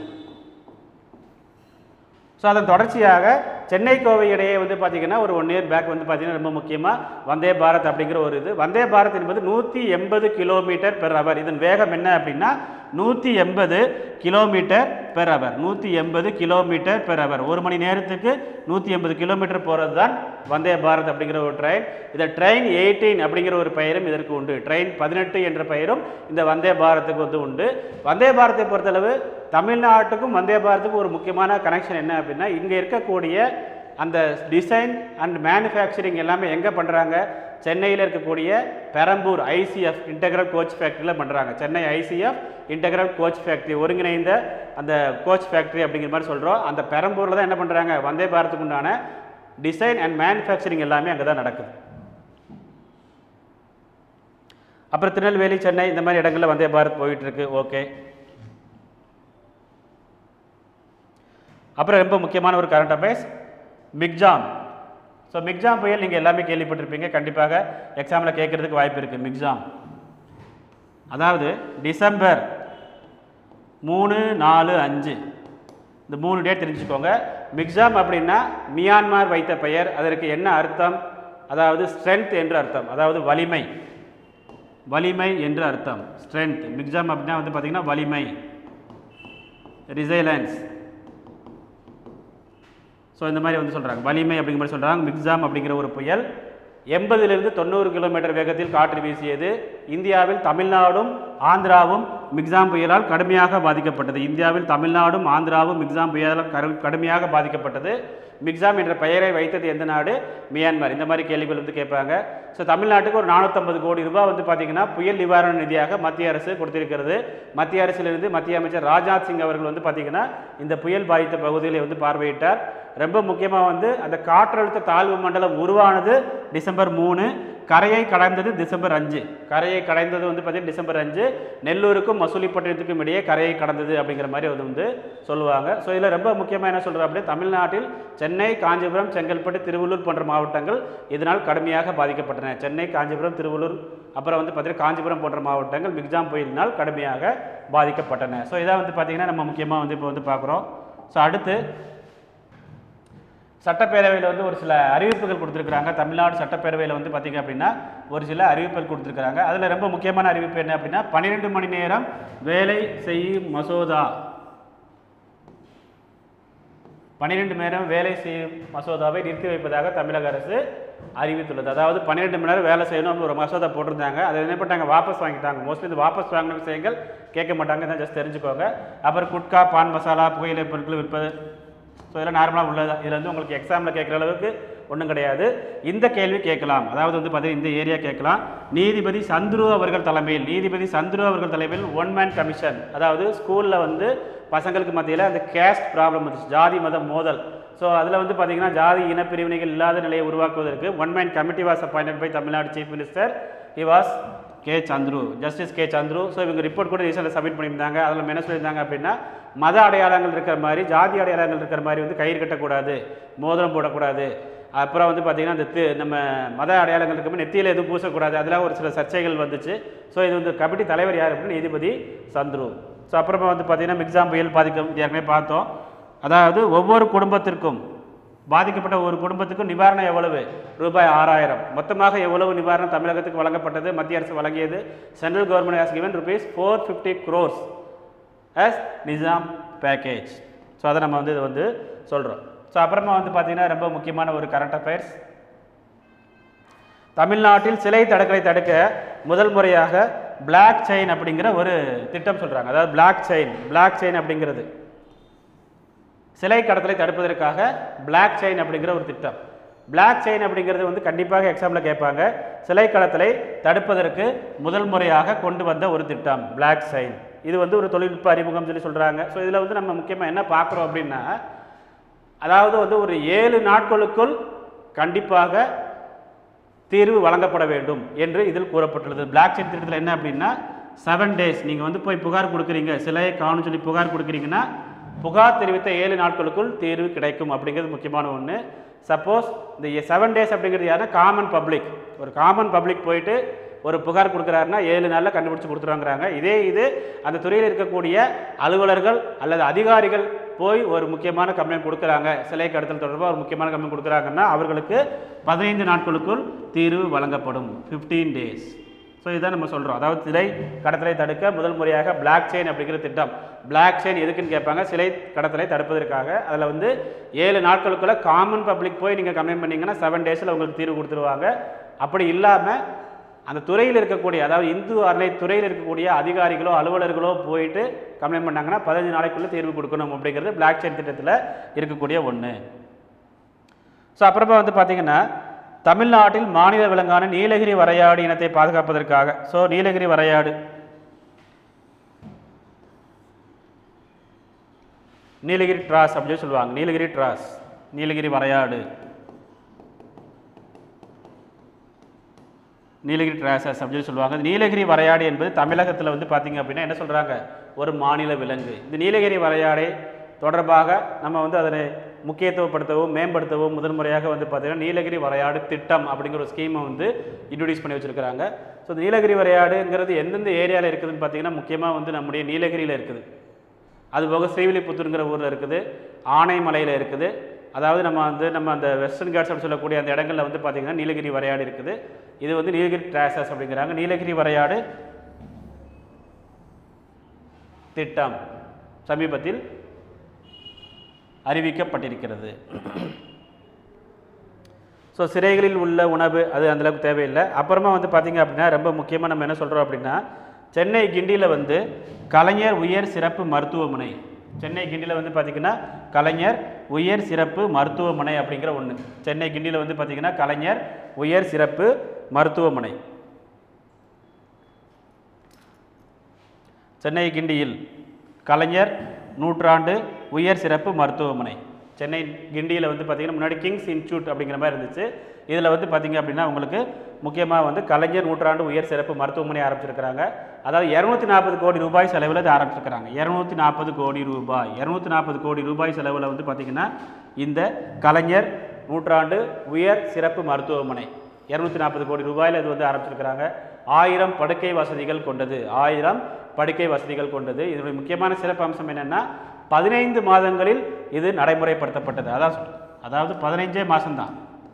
ஸோ அதன் தொடர்ச்சியாக சென்னை கோவை இடையே வந்து பார்த்திங்கன்னா ஒரு ஒன் இயர் பேக் வந்து பார்த்திங்கன்னா ரொம்ப முக்கியமாக வந்தே பாரத் அப்படிங்கிற ஒரு இது வந்தே பாரத் என்பது நூற்றி எண்பது கிலோமீட்டர் பெர் ஹவர் இதன் வேகம் என்ன அப்படின்னா நூற்றி எண்பது கிலோமீட்டர் பெர் ஹவர் நூற்றி எண்பது கிலோமீட்டர் பெர் ஹவர் ஒரு மணி நேரத்துக்கு நூற்றி எண்பது கிலோமீட்டர் போகிறது தான் வந்தே பாரத் அப்படிங்கிற ஒரு ட்ரெயின் இந்த ட்ரெயின் எயிட்டீன் அப்படிங்கிற ஒரு பெயரும் இதற்கு உண்டு ட்ரெயின் பதினெட்டு என்ற பெயரும் இந்த வந்தே பாரத்துக்கு வந்து உண்டு வந்தே பாரத்தை பொறுத்தளவு தமிழ்நாட்டுக்கும் வந்தே பாரத்துக்கும் ஒரு முக்கியமான கனெக்ஷன் என்ன அப்படின்னா இங்கே இருக்கக்கூடிய அந்த டிசைன் அண்ட் மேனுஃபேக்சரிங் எல்லாமே எங்கே பண்ணுறாங்க சென்னையில் இருக்கக்கூடிய பெரம்பூர் ஐசிஎஃப் இன்டெக்ரல் கோச் ஃபேக்ட்ரியில் பண்ணுறாங்க Chennai ICF integral coach factory ஒருங்கிணைந்த அந்த கோச் ஃபேக்ட்ரி அப்படிங்கிற மாதிரி சொல்கிறோம் அந்த பெரம்பூரில் தான் என்ன பண்ணுறாங்க வந்தே பாரத்துக்கு உண்டான டிசைன் அண்ட் மேனுஃபேக்சரிங் எல்லாமே அங்கே தான் நடக்குது அப்புறம் திருநெல்வேலி சென்னை இந்த மாதிரி இடங்களில் வந்தே பாரத் போயிட்டு இருக்கு ஓகே அப்புறம் ரொம்ப முக்கியமான ஒரு current affairs Michaung so Michaung புயல் நீங்கள் எல்லாமே கேள்விப்பட்டிருப்பீங்க கண்டிப்பாக எக்ஸாமில் கேட்குறதுக்கு வாய்ப்பு இருக்குது மிக்ஜாம் அதாவது டிசம்பர் மூணு நாலு அஞ்சு இந்த மூணு டேட் தெரிஞ்சுக்கோங்க மிக்ஸாம் அப்படின்னா மியான்மார் வைத்த பெயர் அதற்கு என்ன அர்த்தம் அதாவது ஸ்ட்ரென்த் என்று அர்த்தம் அதாவது வலிமை வலிமை என்று அர்த்தம் ஸ்ட்ரென்த் மிக்ஸாம் அப்படின்னா வந்து பார்த்திங்கன்னா வலிமை ரிசைலன்ஸ் ஸோ இந்த மாதிரி வந்து சொல்கிறாங்க வலிமை அப்படிங்கிற மாதிரி சொல்கிறாங்க மிக்ஸாம் அப்படிங்கிற ஒரு புயல் எண்பதிலிருந்து தொண்ணூறு கிலோமீட்டர் வேகத்தில் காற்று வீசியது இந்தியாவில் தமிழ்நாடும் ஆந்திராவும் மிக்ஸாம் புயலால் கடுமையாக பாதிக்கப்பட்டது இந்தியாவில் தமிழ்நாடும் ஆந்திராவும் மிக்ஸாம் புயலால் கரு- கடுமையாக பாதிக்கப்பட்டது மிக்ஸாம் என்ற பெயரை வைத்தது எந்த நாடு மியான்மர் இந்த மாதிரி கேள்விகள் வந்து கேட்பாங்க ஸோ தமிழ்நாட்டுக்கு ஒரு நானூற்றம்பது கோடி ரூபாய் வந்து பார்த்தீங்கன்னா புயல் நிவாரண நிதியாக மத்திய அரசு கொடுத்திருக்கிறது மத்திய அரசிலிருந்து மத்திய அமைச்சர் ராஜ்நாத் சிங் அவர்கள் வந்து பார்த்தீங்கன்னா இந்த புயல் பாதித்த பகுதிகளை வந்து பார்வையிட்டார் ரொம்ப முக்கியமாக வந்து அந்த காற்றழுத்த தாழ்வு மண்டலம் உருவானது டிசம்பர் மூணு கரையை கடந்தது டிசம்பர் அஞ்சு கரையை கடந்தது வந்து பார்த்தீங்கன்னா டிசம்பர் அஞ்சு நெல்லூருக்கும் மசூலிப்பட்டினத்துக்கும் இடையே கரையை கடந்தது அப்படிங்கிற மாதிரி அது வந்து சொல்லுவாங்க ஸோ இதில் ரொம்ப முக்கியமாக என்ன சொல்கிறோம் அப்படின்னா தமிழ்நாட்டில் சென்னை காஞ்சிபுரம் செங்கல்பட்டு திருவள்ளூர் போன்ற மாவட்டங்கள் இதனால் கடுமையாக பாதிக்கப்பட்டன சென்னை காஞ்சிபுரம் திருவள்ளூர் அப்புறம் வந்து பார்த்தீங்கன்னா காஞ்சிபுரம் போன்ற மாவட்டங்கள் மிக்ஜாம் புயலினால் கடுமையாக பாதிக்கப்பட்டன ஸோ இதான் வந்து பார்த்தீங்கன்னா நம்ம முக்கியமாக வந்து இப்போ வந்து பார்க்குறோம் ஸோ அடுத்து சட்டப்பேரவையில் வந்து ஒரு சில அறிவிப்புகள் கொடுத்துருக்குறாங்க தமிழ்நாடு சட்டப்பேரவையில் வந்து பார்த்திங்க அப்படின்னா ஒரு சில அறிவிப்புகள் கொடுத்துருக்குறாங்க அதில் ரொம்ப முக்கியமான அறிவிப்பு என்ன அப்படின்னா பன்னிரெண்டு மணி நேரம் வேலை செய்யும் மசோதா பன்னிரெண்டு மணி நேரம் வேலை செய்யும் மசோதாவை நிறுத்தி வைப்பதாக தமிழக அரசு அறிவித்துள்ளது அதாவது பன்னிரெண்டு மணி நேரம் வேலை செய்யணும் அப்படின்னு ஒரு மசோதா போட்டிருந்தாங்க அதை என்ன பண்ணிட்டாங்க வாபஸ் வாங்கிட்டாங்க மோஸ்ட்லி இந்த வாபஸ் வாங்கின விஷயங்கள் கேட்க மாட்டாங்க தான் ஜஸ்ட் தெரிஞ்சுக்கோங்க அப்புறம் குட்கா பான் மசாலா புகையிலை பொருட்கள் விற்பது ஸோ இதெல்லாம் நார்மலாக உள்ளது இதில் வந்து உங்களுக்கு எக்ஸாமில் கேட்குற அளவுக்கு ஒன்றும் கிடையாது இந்த கேள்வி கேட்கலாம் அதாவது வந்து பார்த்தீங்கன்னா இந்த ஏரியா கேட்கலாம் நீதிபதி சந்துரு அவர்கள் தலைமையில் நீதிபதி சந்துரு அவர்கள் தலைமையில் ஒன் மேன் கமிஷன் அதாவது ஸ்கூலில் வந்து பசங்களுக்கு மத்தியில் அந்த கேஸ்ட் ப்ராப்ளம் வந்துச்சு ஜாதி மதம் மோதல் ஸோ அதில் வந்து பார்த்தீங்கன்னா ஜாதி இனப்பிரிவினைகள் இல்லாத நிலையை உருவாக்குவதற்கு one man committee was appointed by Tamil Nadu chief minister he was K Chandru justice K Chandru so இவங்க ரிப்போர்ட் கூட ரீசெண்டாக சப்மிட் பண்ணியிருந்தாங்க அதில் என்ன சொல்லியிருந்தாங்க அப்படின்னா மத அடையாளங்கள் இருக்கிற மாதிரி ஜாதி அடையாளங்கள் இருக்கிற மாதிரி வந்து கயிறு கட்டக்கூடாது மோதிரம் போடக்கூடாது அப்புறம் வந்து பார்த்திங்கன்னா இந்த தி- நம்ம மத அடையாளங்கள் இருக்க நெத்தியில் எதுவும் பூசக்கூடாது அதெல்லாம் ஒரு சில சர்ச்சைகள் வந்துச்சு ஸோ இது வந்து கமிட்டி தலைவர் யார் அப்படின்னு நீதிபதி சந்துரு ஸோ அப்புறமா வந்து பார்த்திங்கன்னா மிக்ஸாம் புயல் பாதிக்கும் இது ஏற்கனவே பார்த்தோம் அதாவது ஒவ்வொரு குடும்பத்திற்கும் பாதிக்கப்பட்ட ஒரு குடும்பத்துக்கு நிவாரணம் எவ்வளவு ரூபாய் ஆறாயிரம் மொத்தமாக எவ்வளவு நிவாரணம் தமிழகத்துக்கு வழங்கப்பட்டது மத்திய அரசு வழங்கியது central government has given rupees four fifty crores as நிசாம் பேக்கேஜ் ஸோ அதை நம்ம வந்து இதை வந்து சொல்கிறோம் ஸோ அப்புறமா வந்து பார்த்தீங்கன்னா ரொம்ப முக்கியமான ஒரு கரண்ட் அஃபேர்ஸ் தமிழ்நாட்டில் சிலை தடுக்கலை தடுக்க முதல் முறையாக பிளாக் செயின் அப்படிங்கிற ஒரு திட்டம் சொல்கிறாங்க அதாவது பிளாக் செயின் பிளாக் செயின் அப்படிங்கிறது சிலை கடத்தலை தடுப்பதற்காக பிளாக் செயின் அப்படிங்கிற ஒரு திட்டம் பிளாக் செயின் அப்படிங்கிறது வந்து கண்டிப்பாக எக்ஸாமில் கேட்பாங்க சிலை கடத்தலை தடுப்பதற்கு முதல் முறையாக கொண்டு வந்த ஒரு திட்டம் பிளாக் செயின் இது வந்து ஒரு தொழில்நுட்ப அறிமுகம் சொல்லி சொல்கிறாங்க ஸோ இதில் வந்து நம்ம முக்கியமாக என்ன பார்க்குறோம் அப்படின்னா அதாவது வந்து ஒரு ஏழு நாட்களுக்குள் கண்டிப்பாக தீர்வு வழங்கப்பட வேண்டும் என்று இதில் கூறப்பட்டுள்ளது பிளாக் செயின் திட்டத்தில் என்ன அப்படின்னா செவன் டேஸ் நீங்கள் வந்து போய் புகார் கொடுக்குறீங்க சிலையை காணும் சொல்லி புகார் கொடுக்குறீங்கன்னா புகார் தெரிவித்த ஏழு நாட்களுக்குள் தீர்வு கிடைக்கும் அப்படிங்கிறது முக்கியமான ஒன்று சப்போஸ் இந்த செவன் டேஸ் அப்படிங்கிறது யாருன்னா காமன் பப்ளிக் ஒரு காமன் பப்ளிக் போயிட்டு ஒரு புகார் கொடுக்குறாருன்னா ஏழு நாளில் கண்டுபிடிச்சு கொடுத்துருவாங்கிறாங்க இதே இது அந்த துறையில் இருக்கக்கூடிய அலுவலர்கள் அல்லது அதிகாரிகள் போய் ஒரு முக்கியமான கம்ப்ளைண்ட் கொடுக்குறாங்க சிலை கடத்தல் தொடர்பாக ஒரு முக்கியமான கம்ப்ளைண்ட் கொடுக்குறாங்கன்னா அவர்களுக்கு பதினைந்து நாட்களுக்குள் தீர்வு வழங்கப்படும் 15 டேஸ் ஸோ இதான் நம்ம சொல்கிறோம் அதாவது சிலை கடத்தலை தடுக்க முதல் முறையாக பிளாக் செயின் அப்படிங்கிற திட்டம் பிளாக் செயின் எதுக்குன்னு கேட்பாங்க சிலை கடத்தலை தடுப்பதற்காக அதில் வந்து ஏழு நாட்களுக்குள்ள காமன் பப்ளிக் போய் நீங்கள் கம்ப்ளைண்ட் பண்ணீங்கன்னா செவன் டேஸில் உங்களுக்கு தீர்வு கொடுத்துருவாங்க அப்படி இல்லாமல் அந்த துறையில் இருக்கக்கூடிய அதாவது இந்து அறநிலை துறையில் இருக்கக்கூடிய அதிகாரிகளோ அலுவலர்களோ போயிட்டு கம்ப்ளைண்ட் பண்ணாங்கன்னா பதினஞ்சு நாளைக்குள்ள தீர்வு கொடுக்கணும் அப்படிங்கிறது பிளாக் செயின் திட்டத்தில் இருக்கக்கூடிய ஒன்று ஸோ அப்புறமா வந்து பார்த்தீங்கன்னா தமிழ்நாட்டில் மாநில விலங்கான நீலகிரி வரையாடு இனத்தை பாதுகாப்பதற்காக ஸோ நீலகிரி வரையாடு நீலகிரி டிராஸ் அப்படின்னு சொல்லுவாங்க நீலகிரி டிராஸ் நீலகிரி வரையாடு நீலகிரி டிராசஸ் அப்படின்னு சொல்லுவாங்க இந்த நீலகிரி வரையாடு என்பது தமிழகத்தில் வந்து பார்த்தீங்க அப்படின்னா என்ன சொல்கிறாங்க ஒரு மாநில விலங்கு இந்த நீலகிரி வரையாடை தொடர்பாக நம்ம வந்து அதனை முக்கியத்துவப்படுத்தவும் மேம்படுத்தவும் முதன்முறையாக வந்து பார்த்தீங்கன்னா நீலகிரி வரையாடு திட்டம் அப்படிங்கிற ஒரு ஸ்கீமை வந்து இன்ட்ரடியூஸ் பண்ணி வச்சுருக்கிறாங்க ஸோ இந்த நீலகிரி வரையாடுங்கிறது எந்தெந்த ஏரியாவில் இருக்குதுன்னு பார்த்தீங்கன்னா முக்கியமாக வந்து நம்முடைய நீலகிரியில் இருக்குது அது போக ஸ்ரீவில்லிபுத்தூருங்கிற ஊரில் இருக்குது ஆனைமலையில் இருக்குது அதாவது நம்ம வந்து நம்ம அந்த வெஸ்டர்ன் காட்ஸ் அப்படின்னு சொல்லக்கூடிய அந்த இடங்கள்ல வந்து பார்த்திங்கன்னா நீலகிரி வரையாடு இருக்குது இது வந்து நீலகிரி டிராசஸ் அப்படிங்கிறாங்க நீலகிரி வரையாடு திட்டம் சமீபத்தில் அறிவிக்கப்பட்டிருக்கிறது ஸோ சிறைகளில் உள்ள உணவு அது அந்தளவுக்கு தேவையில்லை அப்புறமா வந்து பார்த்திங்க அப்படின்னா ரொம்ப முக்கியமாக நம்ம என்ன சொல்கிறோம் அப்படின்னா சென்னை கிண்டியில் வந்து கலைஞர் உயர் சிறப்பு மருத்துவமனை சென்னை கிண்டியில் வந்து பார்த்திங்கன்னா கலைஞர் உயர் சிறப்பு மருத்துவமனை அப்படிங்கிற ஒன்று சென்னை கிண்டியில் வந்து பார்த்திங்கன்னா கலைஞர் உயர் சிறப்பு மருத்துவமனை சென்னை கிண்டியில் கலைஞர் நூற்றாண்டு உயர் சிறப்பு மருத்துவமனை சென்னை கிண்டியில் வந்து பார்த்திங்கன்னா முன்னாடி கிங்ஸ் இன்ஸ்டியூட் அப்படிங்கிற மாதிரி இருந்துச்சு இதில் வந்து பார்த்திங்க அப்படின்னா உங்களுக்கு முக்கியமாக வந்து கலைஞர் நூற்றாண்டு உயர் சிறப்பு மருத்துவமனை ஆரம்பிச்சிருக்கிறாங்க அதாவது இரநூத்தி நாற்பது கோடி ரூபாய் செலவில் இது ஆரம்பிச்சிருக்கிறாங்க இரநூத்தி நாற்பது கோடி ரூபாய் இரநூத்தி நாற்பது கோடி ரூபாய் செலவில் வந்து பார்த்திங்கன்னா இந்த கலைஞர் நூற்றாண்டு உயர் சிறப்பு மருத்துவமனை இரநூத்தி நாற்பது கோடி ரூபாயில் இது வந்து ஆரம்பிச்சிருக்கிறாங்க ஆயிரம் படுக்கை வசதிகள் கொண்டது ஆயிரம் படுக்கை வசதிகள் கொண்டது இதனுடைய முக்கியமான சிறப்பு அம்சம் என்னென்னா பதினைந்து மாதங்களில் இது நடைமுறைப்படுத்தப்பட்டது அதான் சொல்- அதாவது பதினைஞ்சே மாதம்தான்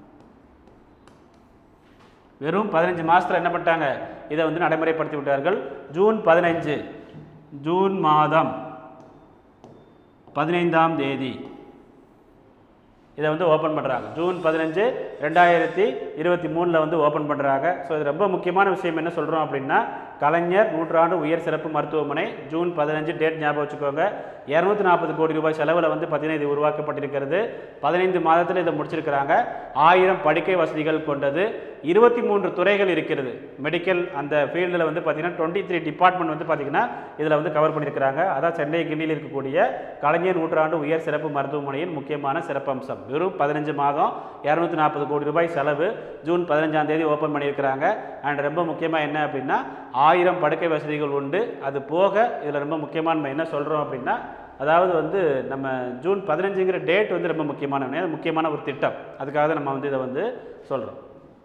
வெறும் பதினஞ்சு மாதத்தில் என்ன பண்ணிட்டாங்க இதை வந்து நடைமுறைப்படுத்தி விட்டார்கள் ஜூன் பதினஞ்சு ஜூன் மாதம் பதினைந்தாம் தேதி இதை வந்து ஓப்பன் பண்ணுறாங்க ஜூன் பதினஞ்சு ரெண்டாயிரத்தி இருபத்தி மூணில் வந்து ஓப்பன் பண்ணுறாங்க ஸோ இது ரொம்ப முக்கியமான விஷயம் என்ன சொல்கிறோம் அப்படின்னா கலைஞர் நூற்றாண்டு உயர் சிறப்பு மருத்துவமனை ஜூன் பதினஞ்சு டேட் ஞாபகம் வச்சுக்கோங்க இரநூத்தி நாற்பது கோடி ரூபாய் செலவில் வந்து பார்த்தீங்கன்னா இது உருவாக்கப்பட்டிருக்கிறது பதினைந்து மாதத்தில் இதை முடிச்சிருக்கிறாங்க ஆயிரம் படுக்கை வசதிகள் கொண்டது இருபத்தி மூன்று துறைகள் இருக்கிறது மெடிக்கல் அந்த ஃபீல்டில் வந்து பார்த்தீங்கன்னா டுவெண்ட்டி த்ரீ டிபார்ட்மெண்ட் வந்து பார்த்தீங்கன்னா இதில் வந்து கவர் பண்ணியிருக்கிறாங்க அதான் சென்னை கிண்டியில் இருக்கக்கூடிய கலைஞர் நூற்றாண்டு உயர் சிறப்பு மருத்துவமனையின் முக்கியமான சிறப்பம்சம் வெறும் பதினஞ்சு மாதம் இரநூத்தி நாற்பது கோடி ரூபாய் செலவு ஜூன் பதினஞ்சாம் தேதி ஓப்பன் பண்ணியிருக்கிறாங்க அண்ட் ரொம்ப முக்கியமாக என்ன அப்படின்னா ஆயிரம் படுக்கை வசதிகள் உண்டு அது போக இதில் ரொம்ப முக்கியமான நம்ம என்ன சொல்கிறோம் அப்படின்னா அதாவது வந்து நம்ம ஜூன் பதினஞ்சுங்கிற டேட் வந்து ரொம்ப முக்கியமான ஒண்ணு. அது முக்கியமான ஒரு திட்டம் அதுக்காக தான் நம்ம வந்து இதை வந்து சொல்கிறோம்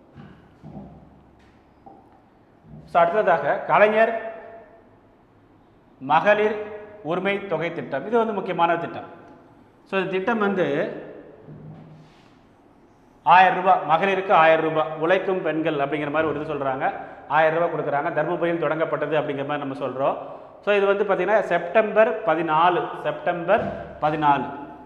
ஸோ அடுத்ததாக கலைஞர் மகளிர் உரிமை தொகை திட்டம் இது வந்து முக்கியமான திட்டம் ஸோ இந்த திட்டம் வந்து ஆயிரம் ரூபாய் மகளிருக்கு ஆயிரம் ரூபாய் உழைக்கும் பெண்கள் அப்படிங்கிற மாதிரி ஒரு இது சொல்கிறாங்க ஆயிரம் ரூபாய் கொடுக்குறாங்க தர்மபுரியில் தொடங்கப்பட்டது அப்படிங்கிற மாதிரி நம்ம சொல்கிறோம் ஸோ இது வந்து பார்த்தீங்கன்னா செப்டம்பர் பதினாலு செப்டம்பர் பதினாலு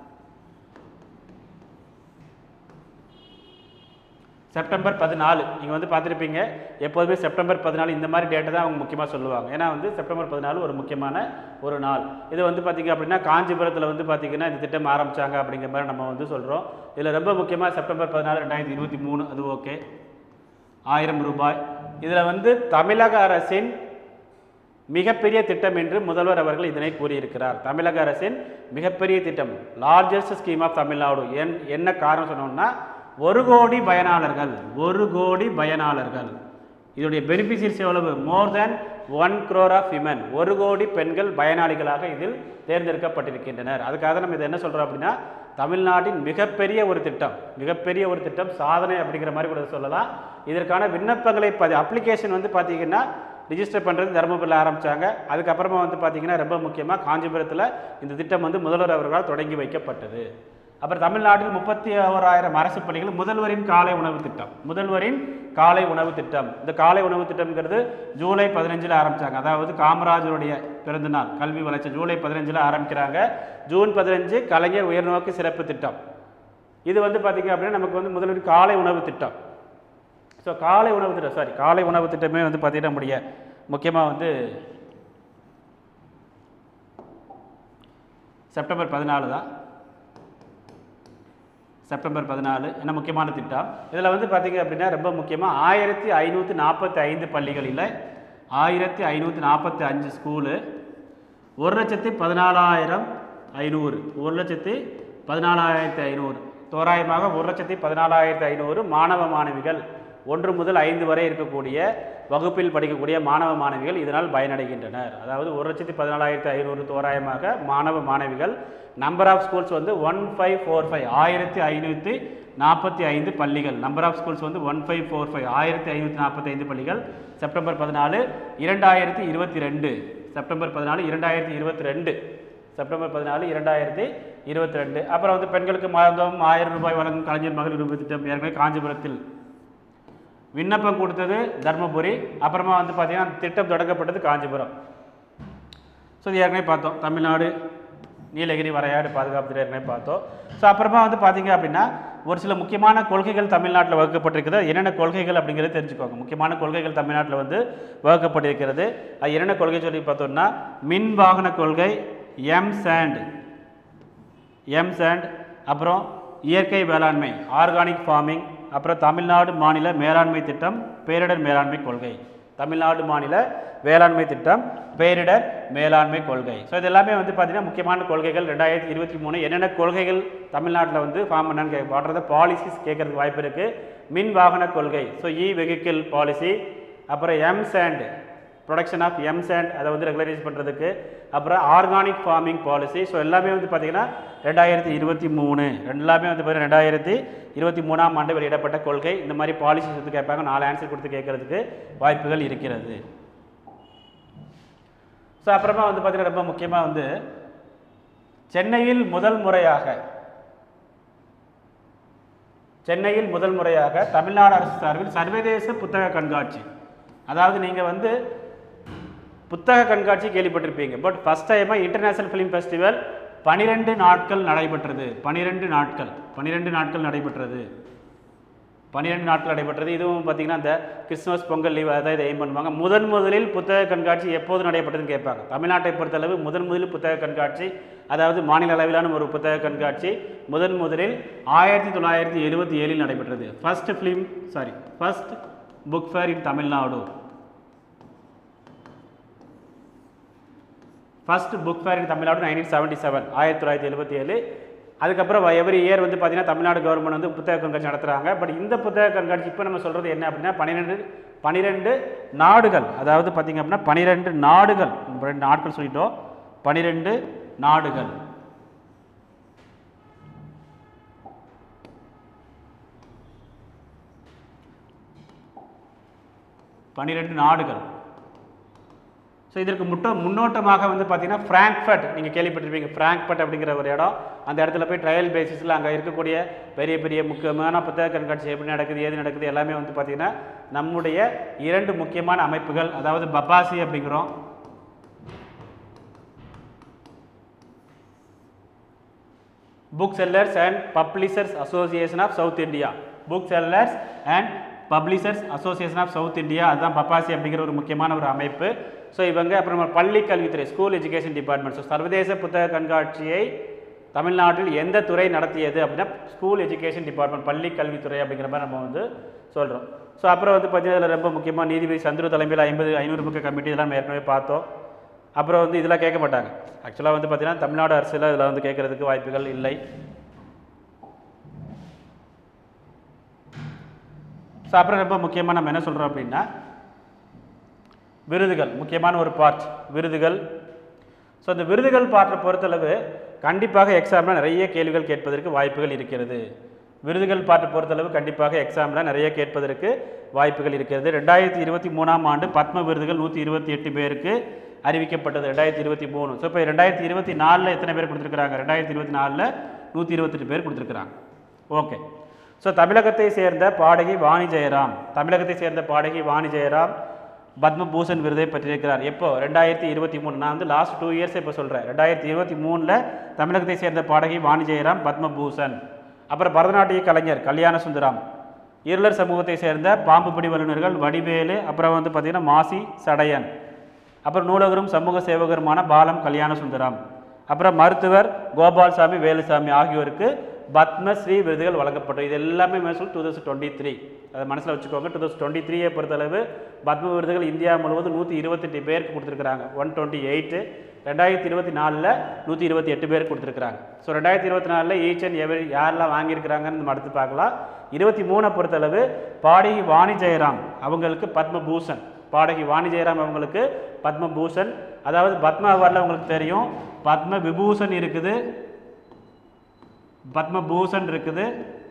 செப்டம்பர் பதினாலு நீங்கள் வந்து பார்த்துருப்பீங்க எப்போதுமே செப்டம்பர் பதினாலு இந்த மாதிரி டேட்டை தான் அவங்க முக்கியமாக சொல்லுவாங்க ஏன்னா வந்து செப்டம்பர் பதினாலு ஒரு முக்கியமான ஒரு நாள் இது வந்து பார்த்திங்க அப்படின்னா காஞ்சிபுரத்தில் வந்து பார்த்திங்கன்னா இந்த திட்டம் ஆரம்பித்தாங்க அப்படிங்கிற மாதிரி நம்ம வந்து சொல்கிறோம் இதில் ரொம்ப முக்கியமாக செப்டம்பர் பதினாலு ரெண்டாயிரத்தி இருபத்தி மூணு அது ஓகே ஆயிரம் ரூபாய் இதில் வந்து தமிழக அரசின் மிகப்பெரிய திட்டம் என்று முதல்வர் அவர்கள் இதனை கூறியிருக்கிறார் தமிழக அரசின் மிகப்பெரிய திட்டம் லார்ஜஸ்ட் ஸ்கீம் ஆஃப் தமிழ்நாடு என் என்ன காரணம் சொன்னோம்னா ஒரு கோடி பயனாளர்கள் ஒரு கோடி பயனாளர்கள் இதோடைய பெனிஃபிஷியர்ஸ் எவ்வளவு more than one crore of women ஒரு கோடி பெண்கள் பயனாளிகளாக இதில் தேர்ந்தெடுக்கப்பட்டிருக்கின்றனர் அதுக்காக நம்ம இதை என்ன சொல்கிறோம் அப்படின்னா தமிழ்நாட்டின் மிகப்பெரிய ஒரு திட்டம் மிகப்பெரிய ஒரு திட்டம் சாதனை அப்படிங்கிற மாதிரி கூட சொல்லலாம் இதற்கான விண்ணப்பங்களை பதி அப்ளிகேஷன் வந்து பார்த்தீங்கன்னா ரிஜிஸ்டர் பண்ணுறது தருமபுரியில் ஆரம்பித்தாங்க அதுக்கப்புறமா வந்து பார்த்தீங்கன்னா ரொம்ப முக்கியமாக காஞ்சிபுரத்தில் இந்த திட்டம் வந்து முதல்வர் அவர்களால் தொடங்கி வைக்கப்பட்டது அப்புறம் தமிழ்நாட்டில் முப்பத்தி ஓராயிரம் அரசு பள்ளிகள் முதல்வரின் காலை உணவு திட்டம் முதல்வரின் காலை உணவு திட்டம் இந்த காலை உணவு திட்டம்ங்கிறது ஜூலை பதினஞ்சில் ஆரம்பித்தாங்க அதாவது காமராஜருடைய பிறந்தநாள் கல்வி வளர்ச்சி ஜூலை பதினஞ்சில் ஆரம்பிக்கிறாங்க ஜூன் பதினஞ்சு கலைஞர் உயர்நோக்கு சிறப்பு திட்டம் இது வந்து பார்த்திங்க அப்படின்னா நமக்கு வந்து முதல்வரின் காலை உணவு திட்டம் ஸோ காலை உணவு திட்டம் சாரி காலை உணவு திட்டமே வந்து பார்த்தீங்கன்னா நம்முடைய முக்கியமாக வந்து செப்டம்பர் பதினாலு தான் செப்டம்பர் பதினாலு என்ன முக்கியமான திட்டம் இதில் வந்து பார்த்தீங்க அப்படின்னா ரொம்ப முக்கியமாக ஆயிரத்தி ஐநூற்றி நாற்பத்தி ஐந்து பள்ளிகளில் ஆயிரத்தி ஐநூற்றி நாற்பத்தி அஞ்சு ஸ்கூலு ஒரு லட்சத்தி பதினாலாயிரம் ஐநூறு ஒரு லட்சத்தி பதினாலாயிரத்தி ஐநூறு தோராயமாக ஒரு லட்சத்தி பதினாலாயிரத்தி ஐநூறு மாணவ மாணவிகள் ஒன்று முதல் ஐந்து வரை இருக்கக்கூடிய வகுப்பில் படிக்கக்கூடிய மாணவ மாணவிகள் இதனால் பயனடைகின்றனர் அதாவது ஒரு லட்சத்தி பதினாலாயிரத்தி ஐநூறு தோராயமாக மாணவ மாணவிகள் நம்பர் ஆஃப் ஸ்கூல்ஸ் வந்து ஒன் ஃபைவ் ஃபோர் ஃபைவ் ஆயிரத்தி ஐநூற்றி நாற்பத்தி ஐந்து பள்ளிகள் நம்பர் ஆஃப் ஸ்கூல்ஸ் வந்து ஒன் ஃபைவ் ஃபோர் ஃபைவ் ஆயிரத்தி ஐநூற்றி நாற்பத்தி ஐந்து பள்ளிகள் செப்டம்பர் பதினாலு இரண்டாயிரத்தி இருபத்தி ரெண்டு செப்டம்பர் பதினாலு இரண்டாயிரத்தி இருபத்தி ரெண்டு செப்டம்பர் பதினாலு இரண்டாயிரத்தி இருபத்தி ரெண்டு அப்புறம் வந்து பெண்களுக்கு மாதம் ஆயிரம் ரூபாய் வழங்கும் கலைஞர் மகளிர் உரிமை திட்டம் ஏற்கனவே காஞ்சிபுரத்தில் விண்ணப்பம் கொடுத்தது தர்மபுரி அப்புறமா வந்து பார்த்தீங்கன்னா அந்த திட்டம் தொடங்கப்பட்டது காஞ்சிபுரம் ஸோ இது ஏற்கனவே பார்த்தோம் தமிழ்நாடு நீலகிரி வரையாடு பாதுகாப்பு ஏற்கனவே பார்த்தோம் ஸோ அப்புறமா வந்து பார்த்தீங்க அப்படின்னா ஒரு சில முக்கியமான கொள்கைகள் தமிழ்நாட்டில் வகுக்கப்பட்டிருக்குது என்னென்ன கொள்கைகள் அப்படிங்கிறத தெரிஞ்சுக்கோங்க முக்கியமான கொள்கைகள் தமிழ்நாட்டில் வந்து வகுக்கப்பட்டிருக்கிறது அது என்னென்ன கொள்கை சொல்லி பார்த்தோம்னா மின் வாகன கொள்கை எம் சாண்ட் எம் சாண்ட் அப்புறம் இயற்கை வேளாண்மை ஆர்கானிக் ஃபார்மிங் அப்புறம் தமிழ்நாடு மாநில மேலாண்மை திட்டம் பேரிடர் மேலாண்மை கொள்கை தமிழ்நாடு மாநில வேளாண்மை திட்டம் பேரிடர் மேலாண்மை கொள்கை ஸோ இது எல்லாமே வந்து பார்த்தீங்கன்னா முக்கியமான கொள்கைகள் ரெண்டாயிரத்தி இருபத்தி மூணு என்னென்ன கொள்கைகள் தமிழ்நாட்டில் வந்து ஃபார்ம் பண்ணான்னு கே வாட்டுறத பாலிசிஸ் கேட்கறதுக்கு வாய்ப்பு இருக்குது மின் வாகன கொள்கை ஸோ இ வெஹிக்கிள் பாலிசி அப்புறம் M sand production of M sand அதை வந்து ரெகுலரைஸ் பண்ணுறதுக்கு அப்புறம் ஆர்கானிக் ஃபார்மிங் பாலிசி ஸோ எல்லாமே வந்து பார்த்திங்கன்னா ரெண்டாயிரத்தி இருபத்தி மூணு எல்லாமே வந்து பார்த்தீங்கன்னா ரெண்டாயிரத்தி இருபத்தி மூணாம் ஆண்டு வெளியிடப்பட்ட கொள்கை இந்த மாதிரி பாலிசிஸ் வந்து கேட்பாங்க நாலு ஆன்சர் கொடுத்து கேட்கறதுக்கு வாய்ப்புகள் இருக்கிறது ஸோ அப்புறமா வந்து பார்த்தீங்கன்னா ரொம்ப முக்கியமாக வந்து சென்னையில் முதல் முறையாக சென்னையில் முதல் முறையாக தமிழ்நாடு அரசு சார்பில் சர்வதேச புத்தக கண்காட்சி அதாவது நீங்கள் வந்து புத்தக கண்காட்சி கேள்விப்பட்டிருப்பீங்க பட் ஃபஸ்ட் டைமாக இன்டர்நேஷனல் ஃபிலிம் ஃபெஸ்டிவல் பனிரெண்டு நாட்கள் நடைபெற்றது பனிரெண்டு நாட்கள் பனிரெண்டு நாட்கள் நடைபெற்றது பன்னிரெண்டு நாட்கள் நடைபெற்றது இதுவும் பார்த்தீங்கன்னா இந்த கிறிஸ்துமஸ் பொங்கல் லீவ் அதான் இதை எய்ம் பண்ணுவாங்க முதன் முதலில் புத்தக கண்காட்சி எப்போது நடைபெற்றதுன்னு கேட்பாங்க தமிழ்நாட்டை பொறுத்தளவு முதன் முதலில் புத்தக கண்காட்சி அதாவது மாநில அளவிலான ஒரு புத்தக கண்காட்சி முதன் முதலில் ஆயிரத்தி தொள்ளாயிரத்தி எழுபத்தி ஏழில் நடைபெற்றது first film sorry first book fair in Tamil Nadu first book fair in Tamil Nadu nineteen seventy seven ஆயிரத்தி தொள்ளாயிரத்தி எழுபத்தி ஏழு அதுக்கப்புறம் எவ்ரி இயர் வந்து பார்த்தீங்கன்னா தமிழ்நாடு கவர்மெண்ட் வந்து புத்தக கண்காட்சி நடத்துகிறாங்க பட் இந்த புத்தக கண்காட்சி இப்போ நம்ம சொல்கிறது என்ன அப்படின்னா பன்னிரெண்டு பன்னிரெண்டு நாடுகள் அதாவது பார்த்தீங்க அப்படின்னா பன்னிரெண்டு நாடுகள் ரெண்டு நாட்கள் சொல்லிட்டோம் பன்னிரெண்டு நாடுகள் பன்னிரெண்டு நாடுகள் ஸோ இதற்கு முட்டோ முன்னோட்டமாக வந்து பார்த்தீங்கன்னா ஃப்ராங்க்ஃபர்ட் நீங்கள் கேள்விப்பட்டிருப்பீங்க ஃப்ராங்க்ஃபர்ட் அப்படிங்கிற ஒரு இடம் அந்த இடத்துல போய் ட்ரையல் பேசிஸில் அங்கே இருக்கக்கூடிய பெரிய பெரிய முக்கியமான புத்தக கண்காட்சி எப்படி நடக்குது ஏது நடக்குது எல்லாமே வந்து பார்த்தீங்கன்னா நம்முடைய இரண்டு முக்கியமான அமைப்புகள் அதாவது பப்பாசி அப்படிங்கிறோம் booksellers and publishers association of south India booksellers and publishers association of south India அதுதான் பப்பாசி அப்படிங்கிற ஒரு முக்கியமான ஒரு அமைப்பு ஸோ இவங்க அப்புறம் பள்ளி கல்வித்துறை ஸ்கூல் எஜுகேஷன் டிபார்ட்மெண்ட் ஸோ சர்வதேச புத்தக கண்காட்சியை தமிழ்நாட்டில் எந்த துறை நடத்தியது அப்படின்னா ஸ்கூல் எஜுகேஷன் டிபார்ட்மெண்ட் பள்ளி கல்வித்துறை அப்படிங்கிற மாதிரி நம்ம வந்து சொல்கிறோம் ஸோ அப்புறம் வந்து பார்த்தீங்கன்னா இதில் ரொம்ப முக்கியமாக நீதிபதி சந்துரு தலைமையில் ஐம்பது ஐநூறு பக்க கமிட்டி இதெல்லாம் நம்ம ஏற்கனவே பார்த்தோம் அப்புறம் வந்து இதெல்லாம் கேட்க மாட்டாங்க ஆக்சுவலாக வந்து பார்த்தீங்கன்னா தமிழ்நாடு அரசில் இதில் வந்து கேட்கறதுக்கு வாய்ப்புகள் இல்லை ஸோ அப்புறம் ரொம்ப முக்கியமாக நம்ம என்ன சொல்கிறோம் அப்படின்னா விருதுகள் முக்கியமான ஒரு பார்ட் விருதுகள் ஸோ இந்த விருதுகள் பார்ட்டை பொறுத்தளவு கண்டிப்பாக எக்ஸாமில் நிறைய கேள்விகள் கேட்பதற்கு வாய்ப்புகள் இருக்கிறது விருதுகள் பார்ட்டை பொறுத்தளவு கண்டிப்பாக எக்ஸாமில் நிறைய கேட்பதற்கு வாய்ப்புகள் இருக்கிறது ரெண்டாயிரத்தி இருபத்தி மூணாம் ஆண்டு பத்ம விருதுகள் நூற்றி இருபத்தி எட்டு பேருக்கு அறிவிக்கப்பட்டது ரெண்டாயிரத்தி இருபத்தி மூணு ஸோ இப்போ ரெண்டாயிரத்தி இருபத்தி நாலில் எத்தனை பேர் கொடுத்துருக்குறாங்க ரெண்டாயிரத்தி இருபத்தி நாலில் நூற்றி இருபத்தெட்டு பேர் கொடுத்துருக்குறாங்க ஓகே ஸோ தமிழகத்தை சேர்ந்த பாடகி வாணி ஜெயராம் தமிழகத்தை சேர்ந்த பாடகி வாணி ஜெயராம் பத்மபூஷன் விருதை பெற்றிருக்கிறார் எப்போ ரெண்டாயிரத்தி இருபத்தி மூணு நான் வந்து லாஸ்ட் டூ இயர்ஸ் இப்போ சொல்கிறேன் ரெண்டாயிரத்தி இருபத்தி மூணில் தமிழகத்தை சேர்ந்த பாடகி வாணி ஜெயராம் பத்மபூஷன் அப்புறம் பரதநாட்டிய கலைஞர் கல்யாண சுந்தரம் இருளர் சமூகத்தை சேர்ந்த பாம்பு பிடி வல்லுநர்கள் வடிவேலு அப்புறம் வந்து பார்த்திங்கன்னா மாசி சடையன் அப்புறம் நூலகரும் சமூக சேவகருமான பாலம் கல்யாண சுந்தரம் அப்புறம் மருத்துவர் கோபால்சாமி வேலுசாமி ஆகியோருக்கு பத்மஸ்ரீ விருதுகள் வழங்கப்பட்டது இது எல்லாமே மேசூல் டூ தௌசண்ட் டுவெண்ட்டி த்ரீ அதை மனசில் வச்சுக்கோங்க டூ தௌசண்ட் டுவெண்ட்டி த்ரீயை பொறுத்தளவு பத்ம விருதுகள் இந்தியா முழுவதும் நூற்றி இருபத்தெட்டு பேருக்கு கொடுத்துருக்குறாங்க ஒன் டுவெண்ட்டி எயிட்டு ரெண்டாயிரத்தி இருபத்தி நாலில் நூற்றி இருபத்தி எட்டு பேருக்கு கொடுத்துருக்குறாங்க ஸோ ரெண்டாயிரத்தி இருபத்தி நாலில் ஈச் அண்ட் எவரி யாரெல்லாம் வாங்கியிருக்கிறாங்கன்னு நம்ம அடுத்து பார்க்கலாம் இருபத்தி மூணை பொறுத்தளவு பாடகி வாணி ஜெயராம் அவங்களுக்கு பத்மபூஷன் பாடகி வாணி ஜெயராம் அவங்களுக்கு பத்மபூஷன் அதாவது பத்ம அவார்டில் உங்களுக்கு தெரியும் பத்ம விபூஷன் இருக்குது பத்மபூஷன் இருக்குது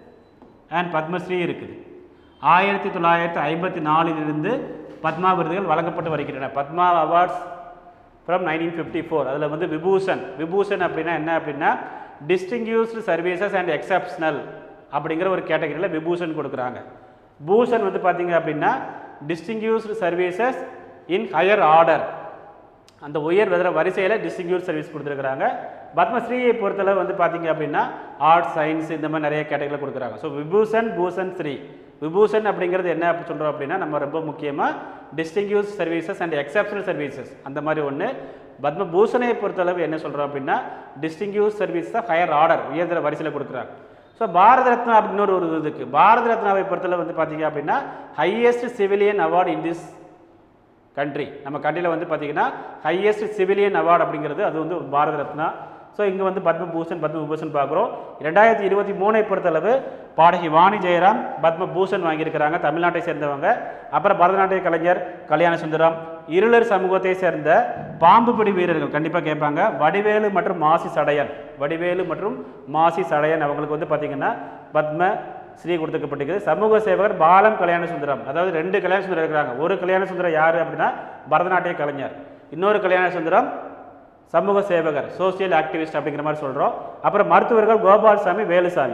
அண்ட் பத்மஸ்ரீ இருக்குது ஆயிரத்தி தொள்ளாயிரத்தி ஐம்பத்தி நாலிலிருந்து பத்மா விருதுகள் வழங்கப்பட்டு வருகின்றன Padma awards from nineteen fifty four அதில் வந்து விபூஷன் விபூஷன் அப்படின்னா என்ன அப்படின்னா டிஸ்டிங்யூஸ்டு சர்வீசஸ் அண்ட் எக்ஸப்ஷனல் அப்படிங்கிற ஒரு கேட்டகரியில் விபூஷன் கொடுக்குறாங்க பூஷன் வந்து பார்த்தீங்க அப்படின்னா distinguished services in higher order அந்த உயர் விதர வரிசையில் டிஸ்டிங்யூட் சர்வீஸ் கொடுத்துருக்குறாங்க பத்மஸ்ரீயை பொறுத்தளவு வந்து பார்த்தீங்க அப்படின்னா ஆர்ட்ஸ் சயின்ஸ் இந்த மாதிரி நிறைய கேட்டகரியில் கொடுக்குறாங்க ஸோ விபூஷன் பூஷன் ஸ்ரீ விபூஷன் அப்படிங்கிறது என்ன அப்படி சொல்கிறோம் அப்படின்னா நம்ம ரொம்ப முக்கியமாக distinguished services and exceptional services அந்த மாதிரி ஒன்று பத்மபூஷனை பொறுத்தளவு என்ன சொல்கிறோம் அப்படின்னா டிஸ்டிங்யூஸ் சர்வீஸ் தான் ஹையர் ஆர்டர் உயர்தர வரிசையில் கொடுக்குறாங்க ஸோ பாரத ரத்னா அப்படின்னு ஒரு இது இருக்குது பாரத ரத்னாவை பொறுத்தளவு வந்து பார்த்தீங்க அப்படின்னா highest civilian award in this country நம்ம கண்ட்ரியில் வந்து பார்த்தீங்கன்னா ஹையஸ்ட் சிவிலியன் அவார்டு அப்படிங்கிறது அது வந்து பாரத ரத்னா ஸோ இங்கே வந்து பத்மபூஷன் பத்மபூஷன் பார்க்குறோம் ரெண்டாயிரத்தி இருபத்தி மூணை பொறுத்தளவு பாடகி வாணி ஜெயராம் பத்மபூஷன் வாங்கியிருக்கிறாங்க தமிழ்நாட்டை சேர்ந்தவங்க அப்புறம் பரதநாட்டிய கலைஞர் கல்யாண சுந்தரம் இருளர் சமூகத்தை சேர்ந்த பாம்பு பிடி வீரர்கள் கண்டிப்பாக கேட்பாங்க வடிவேலு மற்றும் மாசி சடையன் வடிவேலு மற்றும் மாசி சடையன் அவங்களுக்கு வந்து பார்த்திங்கன்னா பத்ம ஸ்ரீ கொடுத்துக்கப்பட்டிருக்குது சமூக சேவகர் பாலம் கல்யாண சுந்தரம் அதாவது ரெண்டு கல்யாண சுந்தரம் இருக்கிறாங்க ஒரு கல்யாண சுந்தரம் யார் அப்படின்னா பரதநாட்டிய கலைஞர் இன்னொரு கல்யாண சுந்தரம் சமூக சேவகர் சோசியல் ஆக்டிவிஸ்ட் அப்படிங்கிற மாதிரி சொல்கிறோம் அப்புறம் மருத்துவர்கள் கோபால்சாமி வேலுசாமி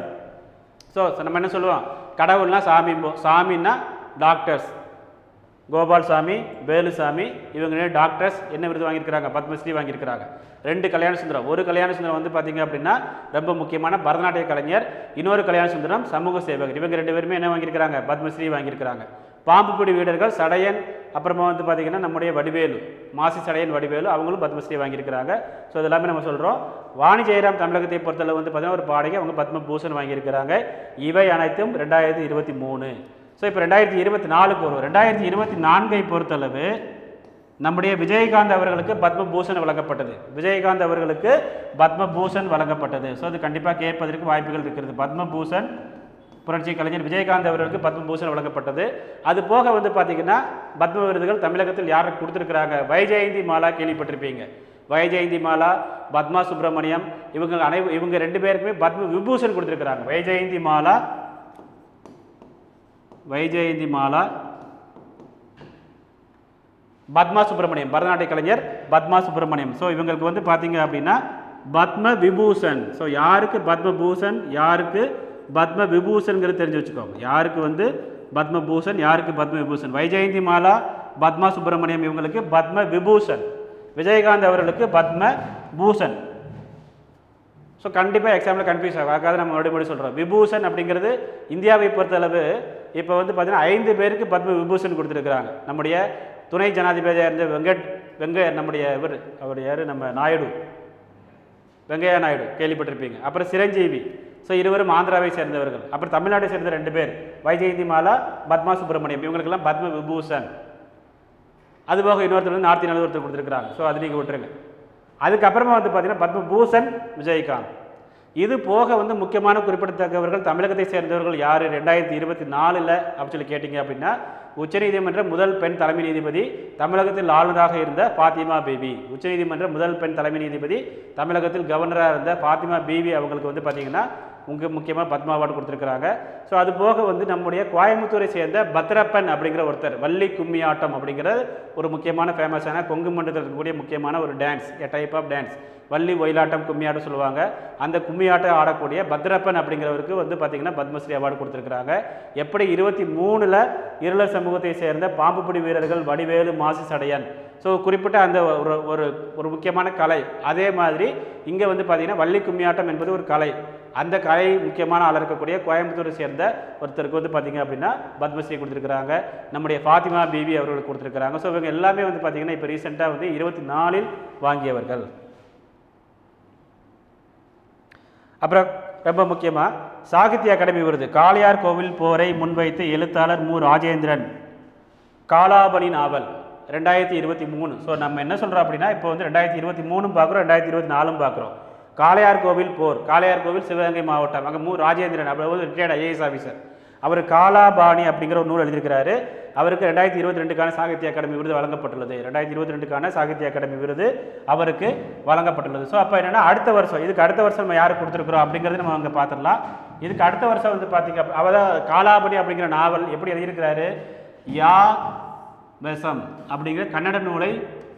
ஸோ நம்ம என்ன சொல்லுவோம் கடவுள்னா சாமி சாமின்னா டாக்டர்ஸ் கோபால்சாமி வேலுசாமி இவங்க டாக்டர்ஸ் என்ன விருது வாங்கியிருக்கிறாங்க பத்மஸ்ரீ வாங்கியிருக்கிறாங்க ரெண்டு கல்யாண சுந்தரம் ஒரு கல்யாண சுந்தரம் வந்து பார்த்தீங்க அப்படின்னா ரொம்ப முக்கியமான பரதநாட்டிய கலைஞர் இன்னொரு கல்யாண சுந்தரம் சமூக சேவகர் இவங்க ரெண்டு பேருமே என்ன வாங்கியிருக்கிறாங்க பத்மஸ்ரீ வாங்கியிருக்கிறாங்க பாம்புப்பிடி வீரர்கள் சடையன் அப்புறமா வந்து பார்த்தீங்கன்னா நம்முடைய வடிவேலு மாசி சடையன் வடிவேலு அவங்களும் பத்மஸ்ரீ வாங்கியிருக்கிறாங்க ஸோ இது எல்லாமே நம்ம சொல்கிறோம் வாணி ஜெயராம் தமிழகத்தை பொறுத்தளவு வந்து பார்த்தீங்கன்னா ஒரு பாடகை அவங்க பத்மபூஷன் வாங்கியிருக்கிறாங்க இவை அனைத்தும் ரெண்டாயிரத்தி இருபத்தி மூணு ஸோ இப்போ ரெண்டாயிரத்தி இருபத்தி நாலுக்கு வரும் ரெண்டாயிரத்தி இருபத்தி நான்கை பொறுத்தளவு நம்முடைய விஜயகாந்த் அவர்களுக்கு பத்மபூஷன் வழங்கப்பட்டது விஜயகாந்த் அவர்களுக்கு பத்மபூஷன் வழங்கப்பட்டது ஸோ அது கண்டிப்பாக கேட்பதற்கு வாய்ப்புகள் இருக்கிறது பத்மபூஷன் புரட்சி கலைஞர் விஜயகாந்த் அவர்களுக்கு பத்மபூஷன் வழங்கப்பட்டது அது போக வந்து பார்த்தீங்கன்னா பத்ம விருதுகள் தமிழகத்தில் யாருக்கு கொடுத்துருக்குறாங்க வைஜெயந்தி மாலா கேள்விப்பட்டிருப்பீங்க வைஜெயந்தி மாலா பத்மா சுப்பிரமணியம் இவங்க அனை இவங்க ரெண்டு பேருக்குமே பத்ம விபூஷன் கொடுத்துருக்குறாங்க வைஜெயந்தி மாலா வைஜெயந்தி மாலா பத்மா சுப்பிரமணியம் பரதநாட்டிய கலைஞர் பத்மா சுப்பிரமணியம் ஸோ இவங்களுக்கு வந்து பார்த்தீங்க அப்படின்னா பத்ம விபூஷன் ஸோ யாருக்கு பத்ம பூஷன் யாருக்கு பத்ம விபூஷன்ங்கிறது தெரிஞ்சு வச்சுக்கோங்க யாருக்கு வந்து பத்ம பூஷன் யாருக்கு பத்ம விபூஷன் வைஜெயந்தி மாலா பத்மா சுப்பிரமணியம் இவங்களுக்கு பத்ம விபூஷன் விஜயகாந்த் அவர்களுக்கு பத்ம பூஷன் ஸோ கண்டிப்பாக எக்ஸாமில் கன்ஃபியூஸ் ஆகும் அதுக்காக நம்ம மறுபடியும் மறுபடியும் சொல்கிறோம் விபூஷன் அப்படிங்கிறது இந்தியாவை பொறுத்தளவு இப்போ வந்து பார்த்தீங்கன்னா ஐந்து பேருக்கு பத்ம விபூஷன் கொடுத்துருக்குறாங்க நம்முடைய துணை ஜனாதிபதியாக இருந்த வெங்கட் வெங்க நம்முடைய இவர் அவர் யார் நம்ம நாயுடு வெங்கையா நாயுடு கேள்விப்பட்டிருப்பீங்க அப்புறம் சிரஞ்சீவி ஸோ இருவரும் ஆந்திராவை சேர்ந்தவர்கள் அப்புறம் தமிழ்நாட்டை சேர்ந்த ரெண்டு பேர் வைஜெயந்தி மாலா பத்மா சுப்பிரமணியம் இவங்களுக்கெல்லாம் பத்ம விபூஷன் அதுபோக இன்னொருத்தர் வந்து நார்த்தி நல்ல ஒருத்தர் கொடுத்துருக்குறாங்க ஸோ அது நீங்கள் விட்டுருங்க அதுக்கப்புறமா வந்து பார்த்தீங்கன்னா பத்மபூஷன் விஜயகாந்த் இது போக வந்து முக்கியமான குறிப்பிடத்தக்கவர்கள் தமிழகத்தை சேர்ந்தவர்கள் யார் ரெண்டாயிரத்தி இருபத்தி நாலில் அப்படி சொல்லி கேட்டிங்க அப்படின்னா உச்சநீதிமன்ற முதல் பெண் தலைமை நீதிபதி தமிழகத்தில் ஆளுநராக இருந்த பாத்திமா பேபி உச்சநீதிமன்ற முதல் பெண் தலைமை நீதிபதி தமிழகத்தில் கவர்னராக இருந்த பாத்திமா பேபி அவங்களுக்கு வந்து பார்த்தீங்கன்னா உங்க முக்கியமாக பத்மா அவார்டு கொடுத்துருக்குறாங்க ஸோ அது போக வந்து நம்முடைய கோயம்புத்தூரை சேர்ந்த பத்ரப்பன் அப்படிங்கிற ஒருத்தர் வள்ளி கும்மி ஆட்டம் அப்படிங்கிற ஒரு முக்கியமான ஃபேமஸான கொங்கு மண்டலத்தில் இருக்கக்கூடிய முக்கியமான ஒரு dance a type of dance வள்ளி ஒயிலாட்டம் கும்மியாட்டம் சொல்லுவாங்க அந்த கும்மியாட்டம் ஆடக்கூடிய பத்ரப்பன் அப்படிங்கிறவருக்கு வந்து பார்த்திங்கன்னா பத்மஸ்ரீ அவார்டு கொடுத்துருக்குறாங்க எப்படி இருபத்தி மூணில் இருளர் சமூகத்தை சேர்ந்த பாம்புப்பிடி வீரர்கள் வடிவேலு மாசி சடையன் ஸோ குறிப்பிட்ட அந்த ஒரு ஒரு ஒரு முக்கியமான கலை அதே மாதிரி இங்கே வந்து பார்த்திங்கன்னா வள்ளி கும்மியாட்டம் என்பது ஒரு கலை அந்த கலை முக்கியமான ஆள் இருக்கக்கூடிய கோயம்புத்தூரை சேர்ந்த ஒருத்தருக்கு வந்து பார்த்திங்க அப்படின்னா பத்மஸ்ரீ கொடுத்துருக்குறாங்க நம்முடைய ஃபாத்திமா பிபி அவர்களுக்கு கொடுத்துருக்குறாங்க ஸோ இவங்க எல்லாமே வந்து பார்த்திங்கன்னா இப்போ ரீசெண்டாக வந்து இருபத்தி நாலில் வாங்கியவர்கள் அப்புறம் ரொம்ப முக்கியமாக சாகித்ய அகாடமி விருது காளையார் கோவில் போரை முன்வைத்து எழுத்தாளர் மு ராஜேந்திரன் காலாபலி நாவல் ரெண்டாயிரத்தி இருபத்தி மூணு ஸோ நம்ம என்ன சொல்கிறோம் அப்படின்னா இப்போ வந்து ரெண்டாயிரத்தி இருபத்தி மூணும் பார்க்குறோம் ரெண்டாயிரத்தி இருபத்தி நாலும் பார்க்குறோம் காளையார் கோவில் போர் காளையார் கோவில் சிவகங்கை மாவட்டம் அங்கே மு ராஜேந்திரன் அவர் வந்து ரிட்டையர்ட் ஐஏஎஸ் ஆஃபீஸர் அவர் காலாபாணி அப்படிங்கிற ஒரு நூல் எழுதியிருக்கிறாரு அவருக்கு ரெண்டாயிரத்தி இருபத்தி ரெண்டுக்கான சாகித்ய அகாடமி விருது வழங்கப்பட்டுள்ளது ரெண்டாயிரத்தி இருபத்தி ரெண்டுக்கான சாகித்ய அகாடமி விருது அவருக்கு வழங்கப்பட்டுள்ளது ஸோ அப்போ என்னென்னா அடுத்த வருஷம் இதுக்கு அடுத்த வருஷம் நம்ம யாருக்கு கொடுத்துருக்குறோம் அப்படிங்கிறது நம்ம அங்கே பார்த்துடலாம் இதுக்கு அடுத்த வருஷம் வந்து பார்த்தீங்க அப்ப- அவதான் காலாபடி அப்படிங்கிற நாவல் எப்படி எழுதியிருக்கிறாரு யா வெசம் அப்படிங்கிற கன்னட நூலை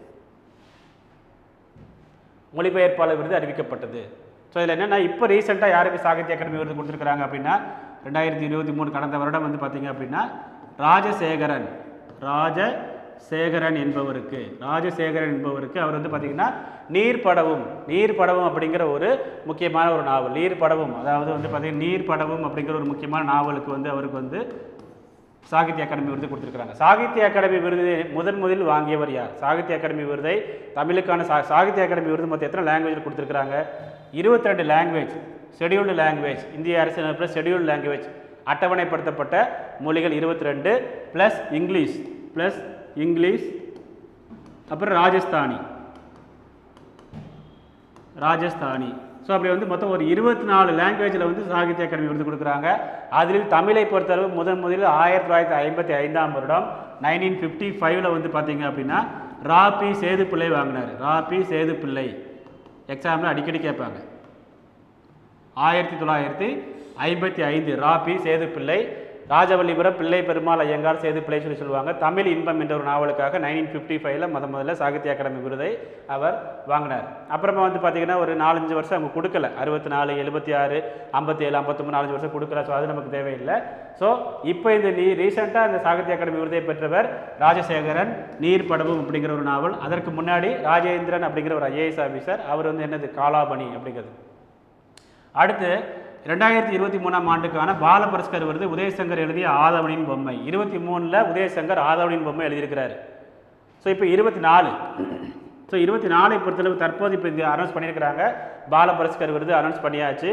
மொழிபெயர்ப்பாளர் விருது அறிவிக்கப்பட்டது ஸோ இதில் என்னென்னா இப்போ ரீசெண்டாக யாருக்கு சாகித்ய அகாடமி விருது கொடுத்துருக்குறாங்க அப்படின்னா ரெண்டாயிரத்தி இருபத்தி மூணு கடந்த வருடம் வந்து பார்த்தீங்க அப்படின்னா ராஜசேகரன் ராஜசேகரன் என்பவருக்கு ராஜசேகரன் என்பவருக்கு அவர் வந்து பார்த்தீங்கன்னா நீர் படவும் நீர் படவும் அப்படிங்கிற ஒரு முக்கியமான ஒரு நாவல் நீர் படவும் அதாவது வந்து பார்த்தீங்கன்னா நீர் படவும் அப்படிங்கிற ஒரு முக்கியமான நாவலுக்கு வந்து அவருக்கு வந்து சாகித்ய அகாடமி விருது கொடுத்துருக்காங்க சாகித்ய அகாடமி விருது முதன் முதலில் வாங்கியவர் யார் சாகித்ய அகாடமி விருதை தமிழுக்கான சா சாகித்ய அகாடமி விருது மொத்தம் எத்தனை லாங்குவேஜில் கொடுத்துருக்காங்க இருபத்தி ரெண்டு லாங்குவேஜ் ஷெடியூல்டு லாங்குவேஜ் இந்திய அரசியலமைப்பில் ஷெடியூல்டு லாங்குவேஜ் அட்டவணைப்படுத்தப்பட்ட மொழிகள் இருபத்தி ரெண்டு ப்ளஸ் இங்கிலீஷ் ப்ளஸ் இங்கிலீஷ் அப்புறம் ராஜஸ்தானி ராஜஸ்தானி ஸோ அப்படி வந்து மொத்தம் ஒரு இருபத்தி நாலு லாங்குவேஜில் வந்து சாகித்ய அகாடமி விருது கொடுக்குறாங்க அதில் தமிழை பொறுத்தளவு முதன் முதலில் ஆயிரத்தி தொள்ளாயிரத்தி ஐம்பத்தி ஐந்தாம் வருடம் நைன்டீன் ஃபிஃப்டி ஃபைவ்ல வந்து பார்த்தீங்க அப்படின்னா ராபி சேதுப்பிள்ளை வாங்கினார் ராபி சேதுப்பிள்ளை எக்ஸாமில் அடிக்கடி கேட்பாங்க ஆயிரத்தி தொள்ளாயிரத்தி ஐம்பத்தி ஐந்து ராபி சேதுப்பிள்ளை ராஜவல்லிபுரம் பிள்ளை பெருமாள் ஐயங்கார் சேதுப்பிள்ளை சொல்லி சொல்லுவாங்க தமிழ் இன்பம் என்ற ஒரு நாவலுக்காக நைன்டீன் ஃபிஃப்டி ஃபைவ்ல முத முதல்ல சாகித்ய அகாடமி விருதை அவர் வாங்கினார் அப்புறமா வந்து பார்த்தீங்கன்னா ஒரு நாலஞ்சு வருஷம் அவங்க கொடுக்கல அறுபத்தி நாலு எழுபத்தி ஆறு ஐம்பத்தி ஏழு ஐம்பத்தொம்பது நாலஞ்சு வருஷம் கொடுக்கல ஸோ அது நமக்கு தேவையில்லை ஸோ இப்போ இந்த நீ ரீசெண்டாக இந்த சாகித்ய அகாடமி விருதை பெற்றவர் ராஜசேகரன் நீர் படவும் அப்படிங்கிற ஒரு நாவல் அதற்கு முன்னாடி ராஜேந்திரன் அப்படிங்கிற ஒரு ஐஏஎஸ் ஆஃபீஸர் அவர் வந்து என்னது காலாபணி அப்படிங்கிறது அடுத்து ரெண்டாயிரத்தி இருபத்தி மூணாம் ஆண்டுக்கான பால புரஸ்கர் விருது உதயசங்கர் எழுதிய ஆதவனின் பொம்மை இருபத்தி மூணில் உதயசங்கர் ஆதவனின் பொம்மை எழுதியிருக்கிறாரு ஸோ இப்போ இருபத்தி நாலு ஸோ இருபத்தி நாலை பொறுத்தளவு தற்போது இப்போ இது அனௌன்ஸ் பண்ணியிருக்கிறாங்க பால புரஸ்கர் விருது அனௌன்ஸ் பண்ணியாச்சு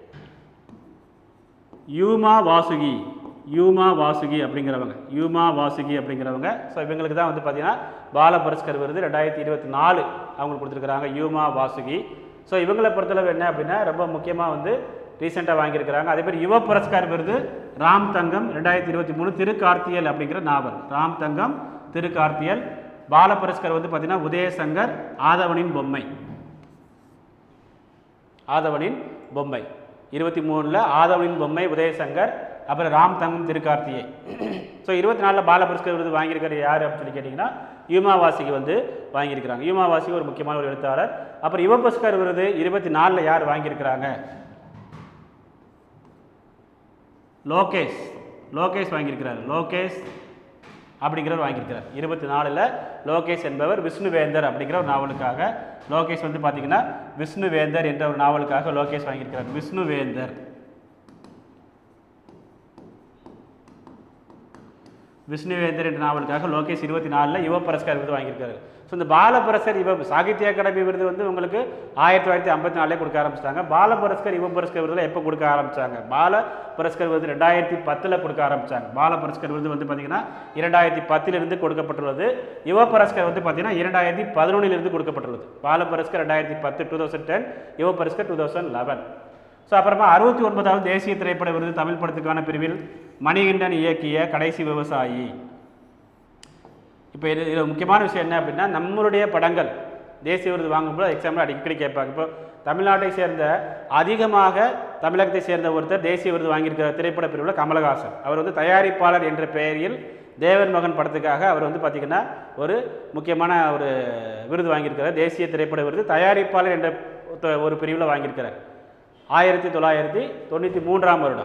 யூமா வாசுகி யூமா வாசுகி அப்படிங்கிறவங்க யூமா வாசுகி அப்படிங்கிறவங்க ஸோ இவங்களுக்கு தான் வந்து பார்த்தீங்கன்னா பால புரஸ்கர் விருது ரெண்டாயிரத்தி இருபத்தி நாலு அவங்களுக்கு கொடுத்துருக்குறாங்க யூமா வாசுகி ஸோ இவங்களை பொறுத்தளவு என்ன அப்படின்னா ரொம்ப முக்கியமாக வந்து ரீசெண்டாக வாங்கியிருக்கிறாங்க அதே மாதிரி யுவ புரஸ்கார் விருது ராம் தங்கம் ரெண்டாயிரத்தி இருபத்தி மூணு திருக்கார்த்தியல் அப்படிங்கிற நாவல் ராம் தங்கம் திருக்கார்த்தியல் பால புரஸ்கர் வந்து பார்த்தீங்கன்னா உதயசங்கர் ஆதவனின் பொம்மை ஆதவனின் பொம்மை இருபத்தி மூணில் ஆதவனின் பொம்மை உதயசங்கர் அப்புறம் ராம் தங்கம் திருக்கார்த்திகை ஸோ இருபத்தி நாலில் பால புரஸ்கர் விருது வாங்கியிருக்கிற யார் அப்படின்னு சொல்லி கேட்டிங்கன்னா யூமாவாசிக்கு வந்து வாங்கியிருக்கிறாங்க யூமாவாசி ஒரு முக்கியமான ஒரு எழுத்தாளர் அப்புறம் யுவ புரஸ்கர் விருது இருபத்தி நாலில் யார் வாங்கியிருக்கிறாங்க லோகேஷ் லோகேஷ் வாங்கியிருக்கிறார் லோகேஷ் அப்படிங்கிறவர் வாங்கியிருக்கிறார் இருபத்தி நாலில் லோகேஷ் என்பவர் விஷ்ணுவேந்தர் அப்படிங்கிற ஒரு நாவலுக்காக லோகேஷ் வந்து பார்த்தீங்கன்னா விஷ்ணுவேந்தர் என்ற ஒரு நாவலுக்காக லோகேஷ் வாங்கியிருக்கிறார் விஷ்ணுவேந்தர் விஷ்ணுவேந்தர் என்ற நாவலுக்காக லோகேஷ் இருபத்தி நாலில் யுவ புரஸ்கார் விருது வாங்கியிருக்காரு ஸோ இந்த பால புரஸ்கர் யுவ சாகித்ய அகாடமி விருது வந்து உங்களுக்கு ஆயிரத்தி தொள்ளாயிரத்தி ஐம்பத்தி நாலே கொடுக்க ஆரம்பிச்சிட்டாங்க பால புரஸ்கர் யுவ புரஸ்கர் விருதுல எப்போ கொடுக்க ஆரம்பிச்சாங்க பால புரஸ்கர் விருது ரெண்டாயிரத்தி பத்தில் கொடுக்க ஆரம்பிச்சாங்க பால புரஸ்கர் விருது வந்து பார்த்தீங்கன்னா இரண்டாயிரத்தி பத்திலிருந்து கொடுக்கப்பட்டுள்ளது யுவ புரஸ்கர் வந்து பார்த்தீங்கன்னா இரண்டாயிரத்தி பதினொன்றிலிருந்து கொடுக்கப்பட்டுள்ளது பால புரஸ்கர் ரெண்டாயிரத்தி பத்து two thousand ten Yuva Puraskar two thousand eleven so அப்புறமா அறுபத்தி ஒன்பதாவது தேசிய திரைப்பட விருது தமிழ் படத்துக்கான பிரிவில் மணிகண்டன் இயக்கிய கடைசி விவசாயி இப்போ இது இதில் முக்கியமான விஷயம் என்ன அப்படின்னா நம்மளுடைய படங்கள் தேசிய விருது வாங்கும்போது எக்ஸாம்பிள் அடிக்கடி கேட்பாங்க இப்போ தமிழ்நாட்டை சேர்ந்த அதிகமாக தமிழகத்தை சேர்ந்த ஒருத்தர் தேசிய விருது வாங்கியிருக்கிற திரைப்பட பிரிவில் கமலஹாசன் அவர் வந்து தயாரிப்பாளர் என்ற பெயரில் தேவன் மகன் படத்துக்காக அவர் வந்து பார்த்திங்கன்னா ஒரு முக்கியமான ஒரு விருது வாங்கியிருக்கிறார் தேசிய திரைப்பட விருது தயாரிப்பாளர் என்ற ஒத்த- ஒரு பிரிவில் வாங்கியிருக்கிறார் ஆயிரத்தி தொள்ளாயிரத்தி தொண்ணூற்றி மூன்றாம் வருடம்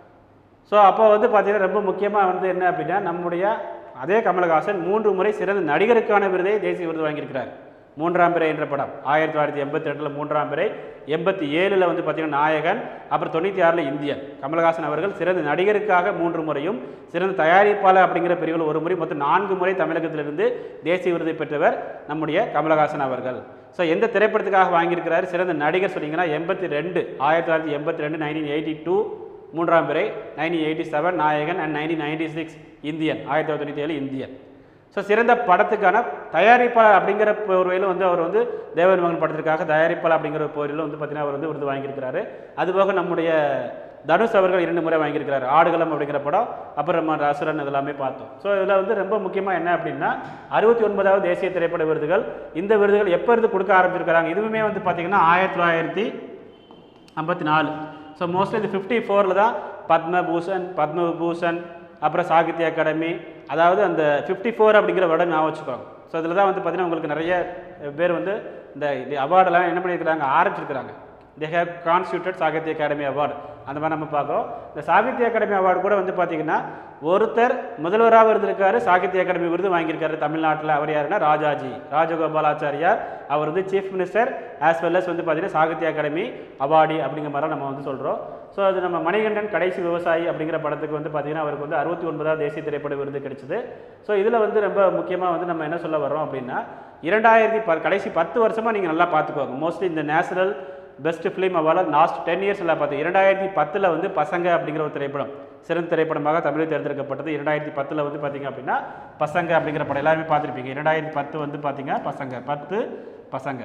ஸோ அப்போ வந்து பார்த்தீங்கன்னா ரொம்ப முக்கியமாக வந்து என்ன அப்படின்னா நம்முடைய அதே கமலஹாசன் மூன்று முறை சிறந்த நடிகருக்கான விருதை தேசிய விருது வாங்கியிருக்கிறார் மூன்றாம் பிறை என்ற படம் ஆயிரத்தி தொள்ளாயிரத்தி எண்பத்தி ரெண்டில் மூன்றாம் பிறை எண்பத்தி ஏழில் வந்து பார்த்தீங்கன்னா நாயகன் அப்புறம் தொண்ணூற்றி ஆறில் இந்தியன் கமலஹாசன் அவர்கள் சிறந்த நடிகருக்காக மூன்று முறையும் சிறந்த தயாரிப்பாளர் அப்படிங்கிற பிரிவில் ஒரு முறை மொத்தம் நான்கு முறை தமிழகத்திலிருந்து தேசிய விருதை பெற்றவர் நம்முடைய கமலஹாசன் அவர்கள் ஸோ எந்த திரைப்படத்துக்காக வாங்கியிருக்கிறார் சிறந்த நடிகர் சொன்னீங்கன்னா எண்பத்தி ரெண்டு ஆயிரத்தி தொள்ளாயிரத்தி எண்பத்தி ரெண்டு nineteen eighty two Moondram Pirai nineteen eighty seven Nayakan and nineteen ninety six Indian ஆயிரத்தி தொள்ளாயிரத்தி தொண்ணூற்றி ஏழு இந்தியன் ஸோ சிறந்த படத்துக்கான தயாரிப்பாளர் அப்படிங்கிற போர்வையில் வந்து அவர் வந்து தேவன் மகன் படத்திற்காக தயாரிப்பாளர் அப்படிங்கிற போரில் வந்து பார்த்தீங்கன்னா அவர் வந்து விருது வாங்கியிருக்கிறாரு அதுபோக நம்முடைய தனுஷ் அவர்கள் இரண்டு முறை வாங்கியிருக்கிறார் ஆடுகளம் அப்படிங்கிற படம் அப்புறம் நம்ம அசுரன் இதெல்லாமே பார்த்தோம் ஸோ இதில் வந்து ரொம்ப முக்கியமாக என்ன அப்படின்னா அறுபத்தி ஒன்பதாவது தேசிய திரைப்பட விருதுகள் இந்த விருதுகள் எப்போ இருந்து கொடுக்க ஆரம்பிச்சிருக்கிறாங்க இதுவுமே வந்து பார்த்தீங்கன்னா ஆயிரத்தி தொள்ளாயிரத்தி ஐம்பத்தி நாலு ஸோ மோஸ்ட்லி இந்த ஃபிஃப்டி ஃபோரில் தான் பத்மபூஷன் பத்மவிபூஷன் அப்புறம் சாகித்ய அகாடமி அதாவது அந்த ஃபிஃப்டி ஃபோர் அப்படிங்கிற வருடம் ஞாபகம் வச்சுக்கோங்க ஸோ இதில் தான் வந்து பார்த்தீங்கன்னா உங்களுக்கு நிறைய பேர் வந்து இந்த அவார்டெல்லாம் என்ன பண்ணியிருக்கிறாங்க ஆரம்பிச்சிருக்கிறாங்க they have constituted Sahitya Akademi award அந்த மாதிரி நம்ம பார்க்கோம் இந்த சாகித்ய அகாடமி அவார்டு கூட வந்து பார்த்தீங்கன்னா ஒருத்தர் முதல்வராக இருந்திருக்காரு சாகித்ய அகாடமி விருது வாங்கியிருக்காரு தமிழ்நாட்டில் அவர் யாருன்னா ராஜாஜி ராஜகோபாலாச்சாரியார் அவர் வந்து chief minister as well as வந்து பார்த்தீங்கன்னா சாகித்ய அகாடமி அவார்டி அப்படிங்கிற மாதிரி நம்ம வந்து சொல்கிறோம் ஸோ அது நம்ம மணிகண்டன் கடைசி விவசாயி அப்படிங்கிற படத்துக்கு வந்து பார்த்தீங்கன்னா அவருக்கு வந்து அறுபத்தி ஒன்பதாவது தேசிய திரைப்பட விருது கிடைச்சது ஸோ இதில் வந்து ரொம்ப முக்கியமாக வந்து நம்ம என்ன சொல்ல வர்றோம் அப்படின்னா இரண்டாயிரத்தி ப கடைசி பத்து வருஷமாக நீங்கள் நல்லா பார்த்துக்கோங்க மோஸ்ட்லி இந்த national best film award last ten years எல்லாம் பார்த்து இரண்டாயிரத்தி பத்தில் வந்து பசங்க அப்படிங்கிற ஒரு திரைப்படம் சிறந்த திரைப்படமாக தமிழில் தேர்ந்தெடுக்கப்பட்டது இரண்டாயிரத்தி பத்தில் வந்து பார்த்தீங்க அப்படின்னா பசங்க அப்படிங்கிற படம் எல்லாருமே பார்த்துருப்பீங்க இரண்டாயிரத்தி பத்து வந்து பார்த்தீங்க பசங்க பத்து பசங்க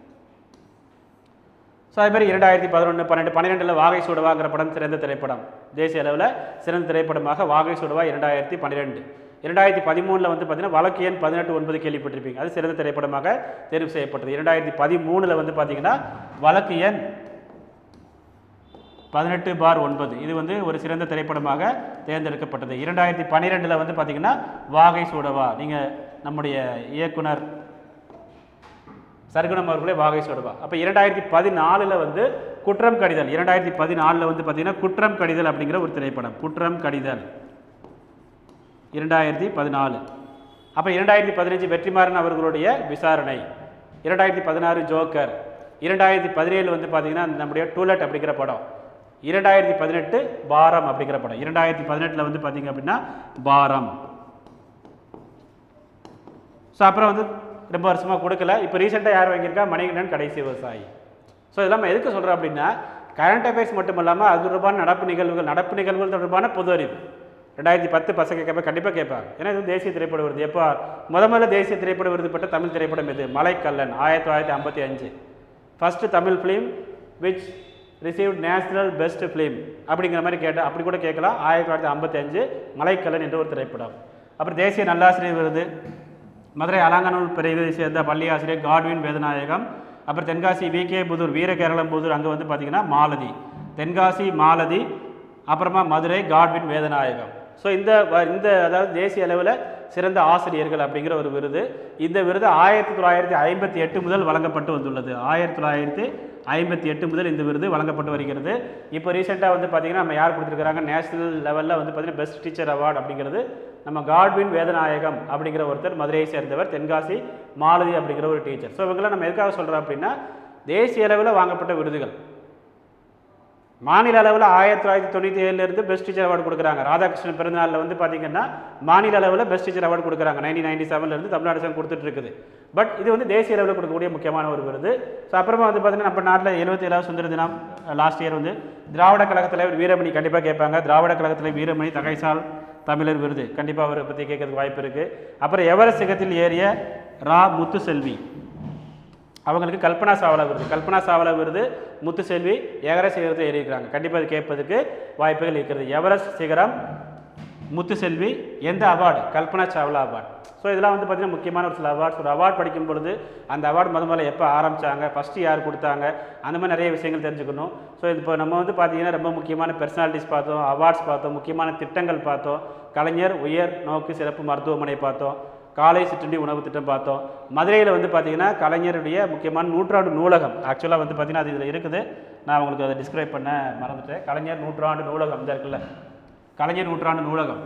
ஸோ அதே மாதிரி இரண்டாயிரத்தி பதினொன்று பன்னெண்டு பன்னிரெண்டில் வாகை சுடவாங்கிற படம் சிறந்த திரைப்படம் தேசிய அளவில் சிறந்த திரைப்படமாக வாகை சுடவா இரண்டாயிரத்தி பன்னிரெண்டு இரண்டாயிரத்தி பதிமூணில் வந்து பார்த்தீங்கன்னா வழக்கு எண் பதினெட்டு ஒன்பது கேள்விப்பட்டிருப்பீங்க அது சிறந்த திரைப்படமாக தேர்வு செய்யப்பட்டது இரண்டாயிரத்தி பதிமூணில் வந்து பார்த்தீங்கன்னா வழக்கு எண் பதினெட்டு பார் ஒன்பது இது வந்து ஒரு சிறந்த திரைப்படமாக தேர்ந்தெடுக்கப்பட்டது இரண்டாயிரத்தி பன்னிரெண்டில் வந்து பார்த்தீங்கன்னா வாகை சூடவா நீங்கள் நம்முடைய இயக்குனர் சர்க்குணம் அவர்களே வாகை சோடவா அப்போ இரண்டாயிரத்தி பதினாலில் வந்து குற்றம் கடிதல் இரண்டாயிரத்தி பதினாலில் வந்து பார்த்தீங்கன்னா குற்றம் கடிதல் அப்படிங்கிற ஒரு திரைப்படம் குற்றம் கடிதல் இரண்டாயிரத்தி பதினாலு அப்போ இரண்டாயிரத்தி பதினஞ்சு வெற்றிமாறன் அவர்களுடைய விசாரணை இரண்டாயிரத்தி பதினாறு ஜோக்கர் இரண்டாயிரத்தி பதினேழு வந்து பார்த்தீங்கன்னா நம்முடைய டூலெட் அப்படிங்கிற படம் இரண்டாயிரத்தி பதினெட்டு பாரம் அப்படிங்கிற படம் இரண்டாயிரத்தி பதினெட்டில் வந்து பார்த்தீங்க அப்படின்னா பாரம் ஸோ அப்புறம் வந்து ரொம்ப வருஷமாக கொடுக்கல இப்போ ரீசெண்டாக யார் வாங்கியிருக்கா மணிகண்டன் கடைசி விவசாயி ஸோ இதெல்லாம் நம்ம எதுக்கு சொல்கிறோம் அப்படின்னா கரண்ட் அஃபேர்ஸ் மட்டும் இல்லாமல் அது தொடர்பான நடப்பு நிகழ்வுகள் நடப்பு நிகழ்வுகள் தொடர்பான பொது அறிவு ரெண்டாயிரத்தி பத்து பசங்க கேட்ப கண்டிப்பாக கேட்பாங்க ஏன்னா இது தேசிய திரைப்பட விருது எப்போ முத முதல்ல தேசிய திரைப்பட விருது பெற்ற தமிழ் திரைப்படம் இது மலைக்கல்லன் ஆயிரத்தி தொள்ளாயிரத்தி ஐம்பத்தி அஞ்சு first Tamil film which received national best film அப்படிங்கிற மாதிரி கேட்டால் அப்படி கூட கேட்கலாம் ஆயிரத்தி தொள்ளாயிரத்தி ஐம்பத்தி அஞ்சு மலைக்கல்லன் என்ற ஒரு திரைப்படம் அப்புறம் தேசிய நல்லாசிரியர் விருது மதுரை அலங்காநூல் பிரிவை சேர்ந்த பள்ளி ஆசிரியர் காட்வின் வேதநாயகம் அப்புறம் தென்காசி வி கே புதூர் வீர கேரளம் புதூர் அங்கே வந்து பார்த்தீங்கன்னா மாலதி தென்காசி மாலதி அப்புறமா மதுரை காட்வின் வேதநாயகம் ஸோ இந்த வ- இந்த அதாவது தேசிய அளவில் சிறந்த ஆசிரியர்கள் அப்படிங்கிற ஒரு விருது இந்த விருது ஆயிரத்தி தொள்ளாயிரத்தி ஐம்பத்தி எட்டு முதல் வழங்கப்பட்டு வந்துள்ளது ஆயிரத்தி தொள்ளாயிரத்தி ஐம்பத்தி எட்டு முதல் இந்த விருது வழங்கப்பட்டு வருகிறது இப்போ ரீசெண்டாக வந்து பார்த்தீங்கன்னா நம்ம யார் கொடுத்துருக்காங்க நேஷனல் லெவலில் வந்து பார்த்தீங்கன்னா பெஸ்ட் டீச்சர் அவார்டு அப்படிங்கிறது நம்ம காட்வின் வேதநாயகம் அப்படிங்கிற ஒருத்தர் மதுரையை சேர்ந்தவர் தென்காசி மாலதி அப்படிங்கிற ஒரு டீச்சர் ஸோ இவங்கெல்லாம் நம்ம எதுக்காக சொல்கிறோம் அப்படின்னா தேசிய அளவில் வாங்கப்பட்ட விருதுகள் மாநில அளவில் ஆயிரத்தி தொள்ளாயிரத்தி தொண்ணூற்றி ஏழுலேருந்து பெஸ்ட் டீச்சர் அவார்டு கொடுக்குறாங்க ராதாகிருஷ்ணன் பிறந்தநாளில் வந்து பார்த்தீங்கன்னா மாநில அளவில் பெஸ்ட் டீச்சர் அவார்டு கொடுக்குறாங்க நைன்டீன் நைன்டி செவன்லேருந்து தமிழ்நாடு அரசு கொடுத்துட்டு இருக்குது பட் இது வந்து தேசிய அளவில் கொடுக்கக்கூடிய முக்கியமான ஒரு விருது ஸோ அப்புறமா வந்து பார்த்தீங்கன்னா நம்ம நாட்டில் எழுபத்தி ஏழாவது சுதந்திர தினம் லாஸ்ட் இயர் வந்து திராவிட கழக தலைவர் வீரமணி கண்டிப்பாக கேட்பாங்க திராவிட கழக தலைவர் வீரமணி தகைசால் தமிழர் விருது கண்டிப்பாக அவரை பற்றி கேட்கறதுக்கு வாய்ப்பு இருக்குது அப்புறம் எவரெஸ்ட் சிகரத்தில் ஏறிய ரா முத்துசெல்வி அவங்களுக்கு கல்பனா சாவலா விருது கல்பனா சாவலா விருது முத்துசெல்வி எவரெஸ்ட் சிகரத்தை ஏறியிருக்கிறாங்க கண்டிப்பாக அது கேட்பதுக்கு வாய்ப்புகள் இருக்கிறது எவரெஸ்ட் சிகரம் முத்துசெல்வி எந்த award Kalpana Chawla award so இதெல்லாம் வந்து பார்த்தீங்கன்னா முக்கியமான ஒரு சில அவார்ட்ஸ் ஒரு அவார்ட் படிக்கும் பொழுது அந்த அவார்டு முத முதல்ல எப்போ ஆரம்பிச்சாங்க ஃபஸ்ட்டு யார் கொடுத்தாங்க அந்த மாதிரி நிறைய விஷயங்கள் தெரிஞ்சுக்கணும் ஸோ இப்போ நம்ம வந்து பார்த்தீங்கன்னா ரொம்ப முக்கியமான பெர்சனாலிட்டிஸ் பார்த்தோம் அவார்ட்ஸ் பார்த்தோம் முக்கியமான திட்டங்கள் பார்த்தோம் கலைஞர் உயர் நோக்கு சிறப்பு மருத்துவமனை பார்த்தோம் காலை சிற்றுண்டி உணவு திட்டம் பார்த்தோம் மதுரையில் வந்து பார்த்தீங்கன்னா கலைஞருடைய முக்கியமான நூற்றாண்டு நூலகம் ஆக்சுவலாக வந்து பார்த்தீங்கன்னா அது இதில் இருக்குது நான் உங்களுக்கு அதை டிஸ்கிரைப் பண்ண மறந்துட்டேன் கலைஞர் நூற்றாண்டு நூலகம் இந்த இருக்குல்ல கலைஞர் நூற்றாண்டு நூலகம்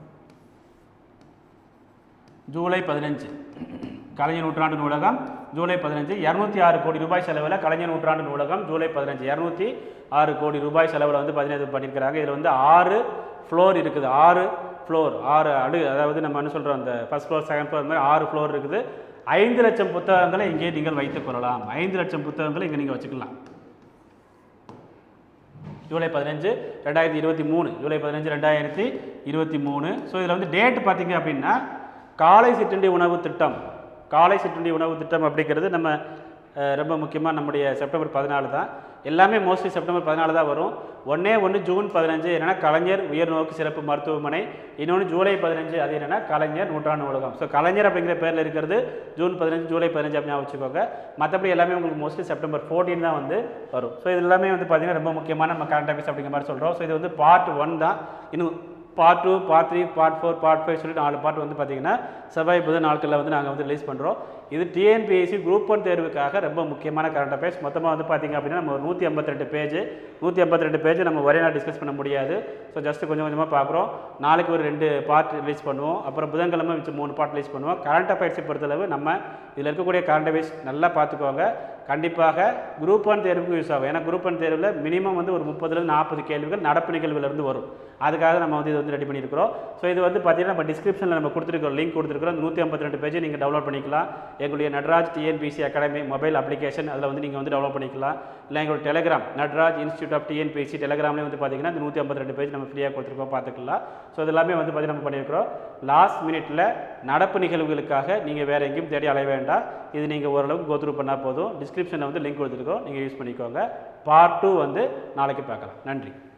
ஜூலை பதினஞ்சு கலைஞர் நூற்றாண்டு நூலகம் ஜூலை பதினஞ்சு இரநூத்தி ஆறு கோடி ரூபாய் செலவில் கலைஞர் நூற்றாண்டு நூலகம் ஜூலை பதினஞ்சு இரநூத்தி ஆறு கோடி ரூபாய் செலவில் வந்து பதினேழு பண்ணியிருக்கிறாங்க இதில் வந்து ஆறு ஃப்ளோர் இருக்குது ஆறு ஃப்ளோர் ஆறு அடு அதாவது நம்ம என்ன சொல்கிறோம் அந்த ஃபர்ஸ்ட் ஃப்ளோர் செகண்ட் ஃப்ளோர் மாதிரி ஆறு ஃப்ளோர் இருக்குது ஐந்து லட்சம் புத்தகங்களை இங்கே நீங்கள் வைத்துக் கொள்ளலாம் ஐந்து லட்சம் புத்தகங்களை இங்கே நீங்கள் வச்சுக்கலாம் ஜூலை பதினஞ்சு ரெண்டாயிரத்தி இருபத்தி மூணு ஜூலை பதினஞ்சு ரெண்டாயிரத்தி இருபத்தி மூணு ஸோ இதில் வந்து டேட் பார்த்தீங்க அப்படின்னா காலை சிற்றுண்டி உணவு திட்டம் காலை சிற்றுண்டி உணவு திட்டம் அப்படிங்கிறது நம்ம அஹ், ரொம்ப முக்கியமாக நம்முடைய செப்டம்பர் பதினாலு தான் எல்லாமே மோஸ்ட்லி செப்டம்பர் பதினாலு தான் வரும் ஒன்றே ஒன்று ஜூன் பதினஞ்சு என்னென்னா கலைஞர் உயர்நோக்கு சிறப்பு மருத்துவமனை இன்னொன்று ஜூலை பதினஞ்சு அது என்னென்னா கலைஞர் நூற்றாண்டு உலகம் ஸோ கலைஞர் அப்படிங்கிற பேரில் இருக்கிறது ஜூன் பதினஞ்சு ஜூலை பதினஞ்சு அப்படின்னு வச்சுக்கோங்க மற்றபடி எல்லாமே உங்களுக்கு மோஸ்ட்லி செப்டம்பர் 14 தான் வந்து வரும் ஸோ இது எல்லாமே வந்து பார்த்தீங்கன்னா ரொம்ப முக்கியமான நம்ம கரண்ட் அஃபேர்ஸ் அப்படிங்கிற மாதிரி சொல்கிறோம் ஸோ இது வந்து பார்ட் ஒன் தான் இன்னும் part two part three part four part five சொல்லி நாலு பார்ட் வந்து பார்த்தீங்கன்னா செவ்வாய் புதன் நாட்களில் வந்து நாங்கள் வந்து ரிலீஸ் பண்ணுறோம் இது டிஎன்பிஎஸ்சி குரூப் ஒன் தேர்வுக்காக ரொம்ப முக்கியமான கரண்ட் அஃபேர்ஸ் மொத்தமாக வந்து பார்த்தீங்க அப்படின்னா நம்ம ஒரு நூற்றி ஐம்பத்தி ரெண்டு பேஜ் நூற்றி ஐம்பத்தி ரெண்டு பேஜ் நம்ம ஒரே நாள் டிஸ்கஸ் பண்ண முடியாது ஸோ ஜஸ்ட் கொஞ்சம் கொஞ்சமாக பார்க்குறோம் நாளைக்கு ஒரு ரெண்டு பார்ட் ரிலீஸ் பண்ணுவோம் அப்புறம் புதன்கிழமை மிச்சம் மூணு பார்ட் ரிலீஸ் பண்ணுவோம் கரண்ட் அஃபேர்ஸை பொறுத்தளவு நம்ம இதில் இருக்கக்கூடிய கரண்ட் அஃபேர்ஸ் நல்லா பார்த்துக்கோங்க கண்டிப்பாக குரூப் ஒன் தேர்வுக்கு யூஸ் ஆகும் ஏன்னா குரூப் ஒன் தேர்வில் மினிமம் வந்து ஒரு முப்பதுலேருந்து நாற்பது கேள்விகள் நடப்பு நிகழ்வுலேருந்து வரும் அதுக்காக நம்ம வந்து இது வந்து ரெடி பண்ணியிருக்கிறோம் ஸோ இது வந்து பார்த்தீங்கன்னா நம்ம டிஸ்கிரிப்ஷனில் நம்ம கொடுத்துருக்கோம் லிங்க் கொடுத்துருக்கோம் அந்த நூற்றி ஐம்பத்தி ரெண்டு பேஜை நீங்கள் டவுன்லோட் பண்ணிக்கலாம் எங்களுடைய Natraj TNPSC academy mobile application அதில் வந்து நீங்கள் வந்து டவுன்லோட் பண்ணிக்கலாம் இல்லை எங்களோட Telegram Natraj institute of TNPSC டெலிகிராம்லேயே வந்து பார்த்தீங்கன்னா இந்த நூற்றி ஐம்பத்தி ரெண்டு பேஜ் நம்ம ஃப்ரீயாக கொடுத்துருக்கோம் பார்த்துக்கலாம் ஸோ இது எல்லாமே வந்து பார்த்தீங்கன்னா நம்ம பண்ணியிருக்கிறோம் லாஸ்ட் மினிட்ல நடப்பு நிகழ்வுகளுக்காக நீங்கள் வேறு எங்கேயும் தேடி அலைய வேண்டாம் இது நீங்கள் ஓரளவுக்கு கோத்ரூ பண்ணால் போதும் டிஸ்கிரிப்ஷனில் வந்து லிங்க் கொடுத்துருக்கோம் நீங்கள் யூஸ் பண்ணிக்கோங்க பார்ட் டூ வந்து நாளைக்கு பார்க்கலாம் நன்றி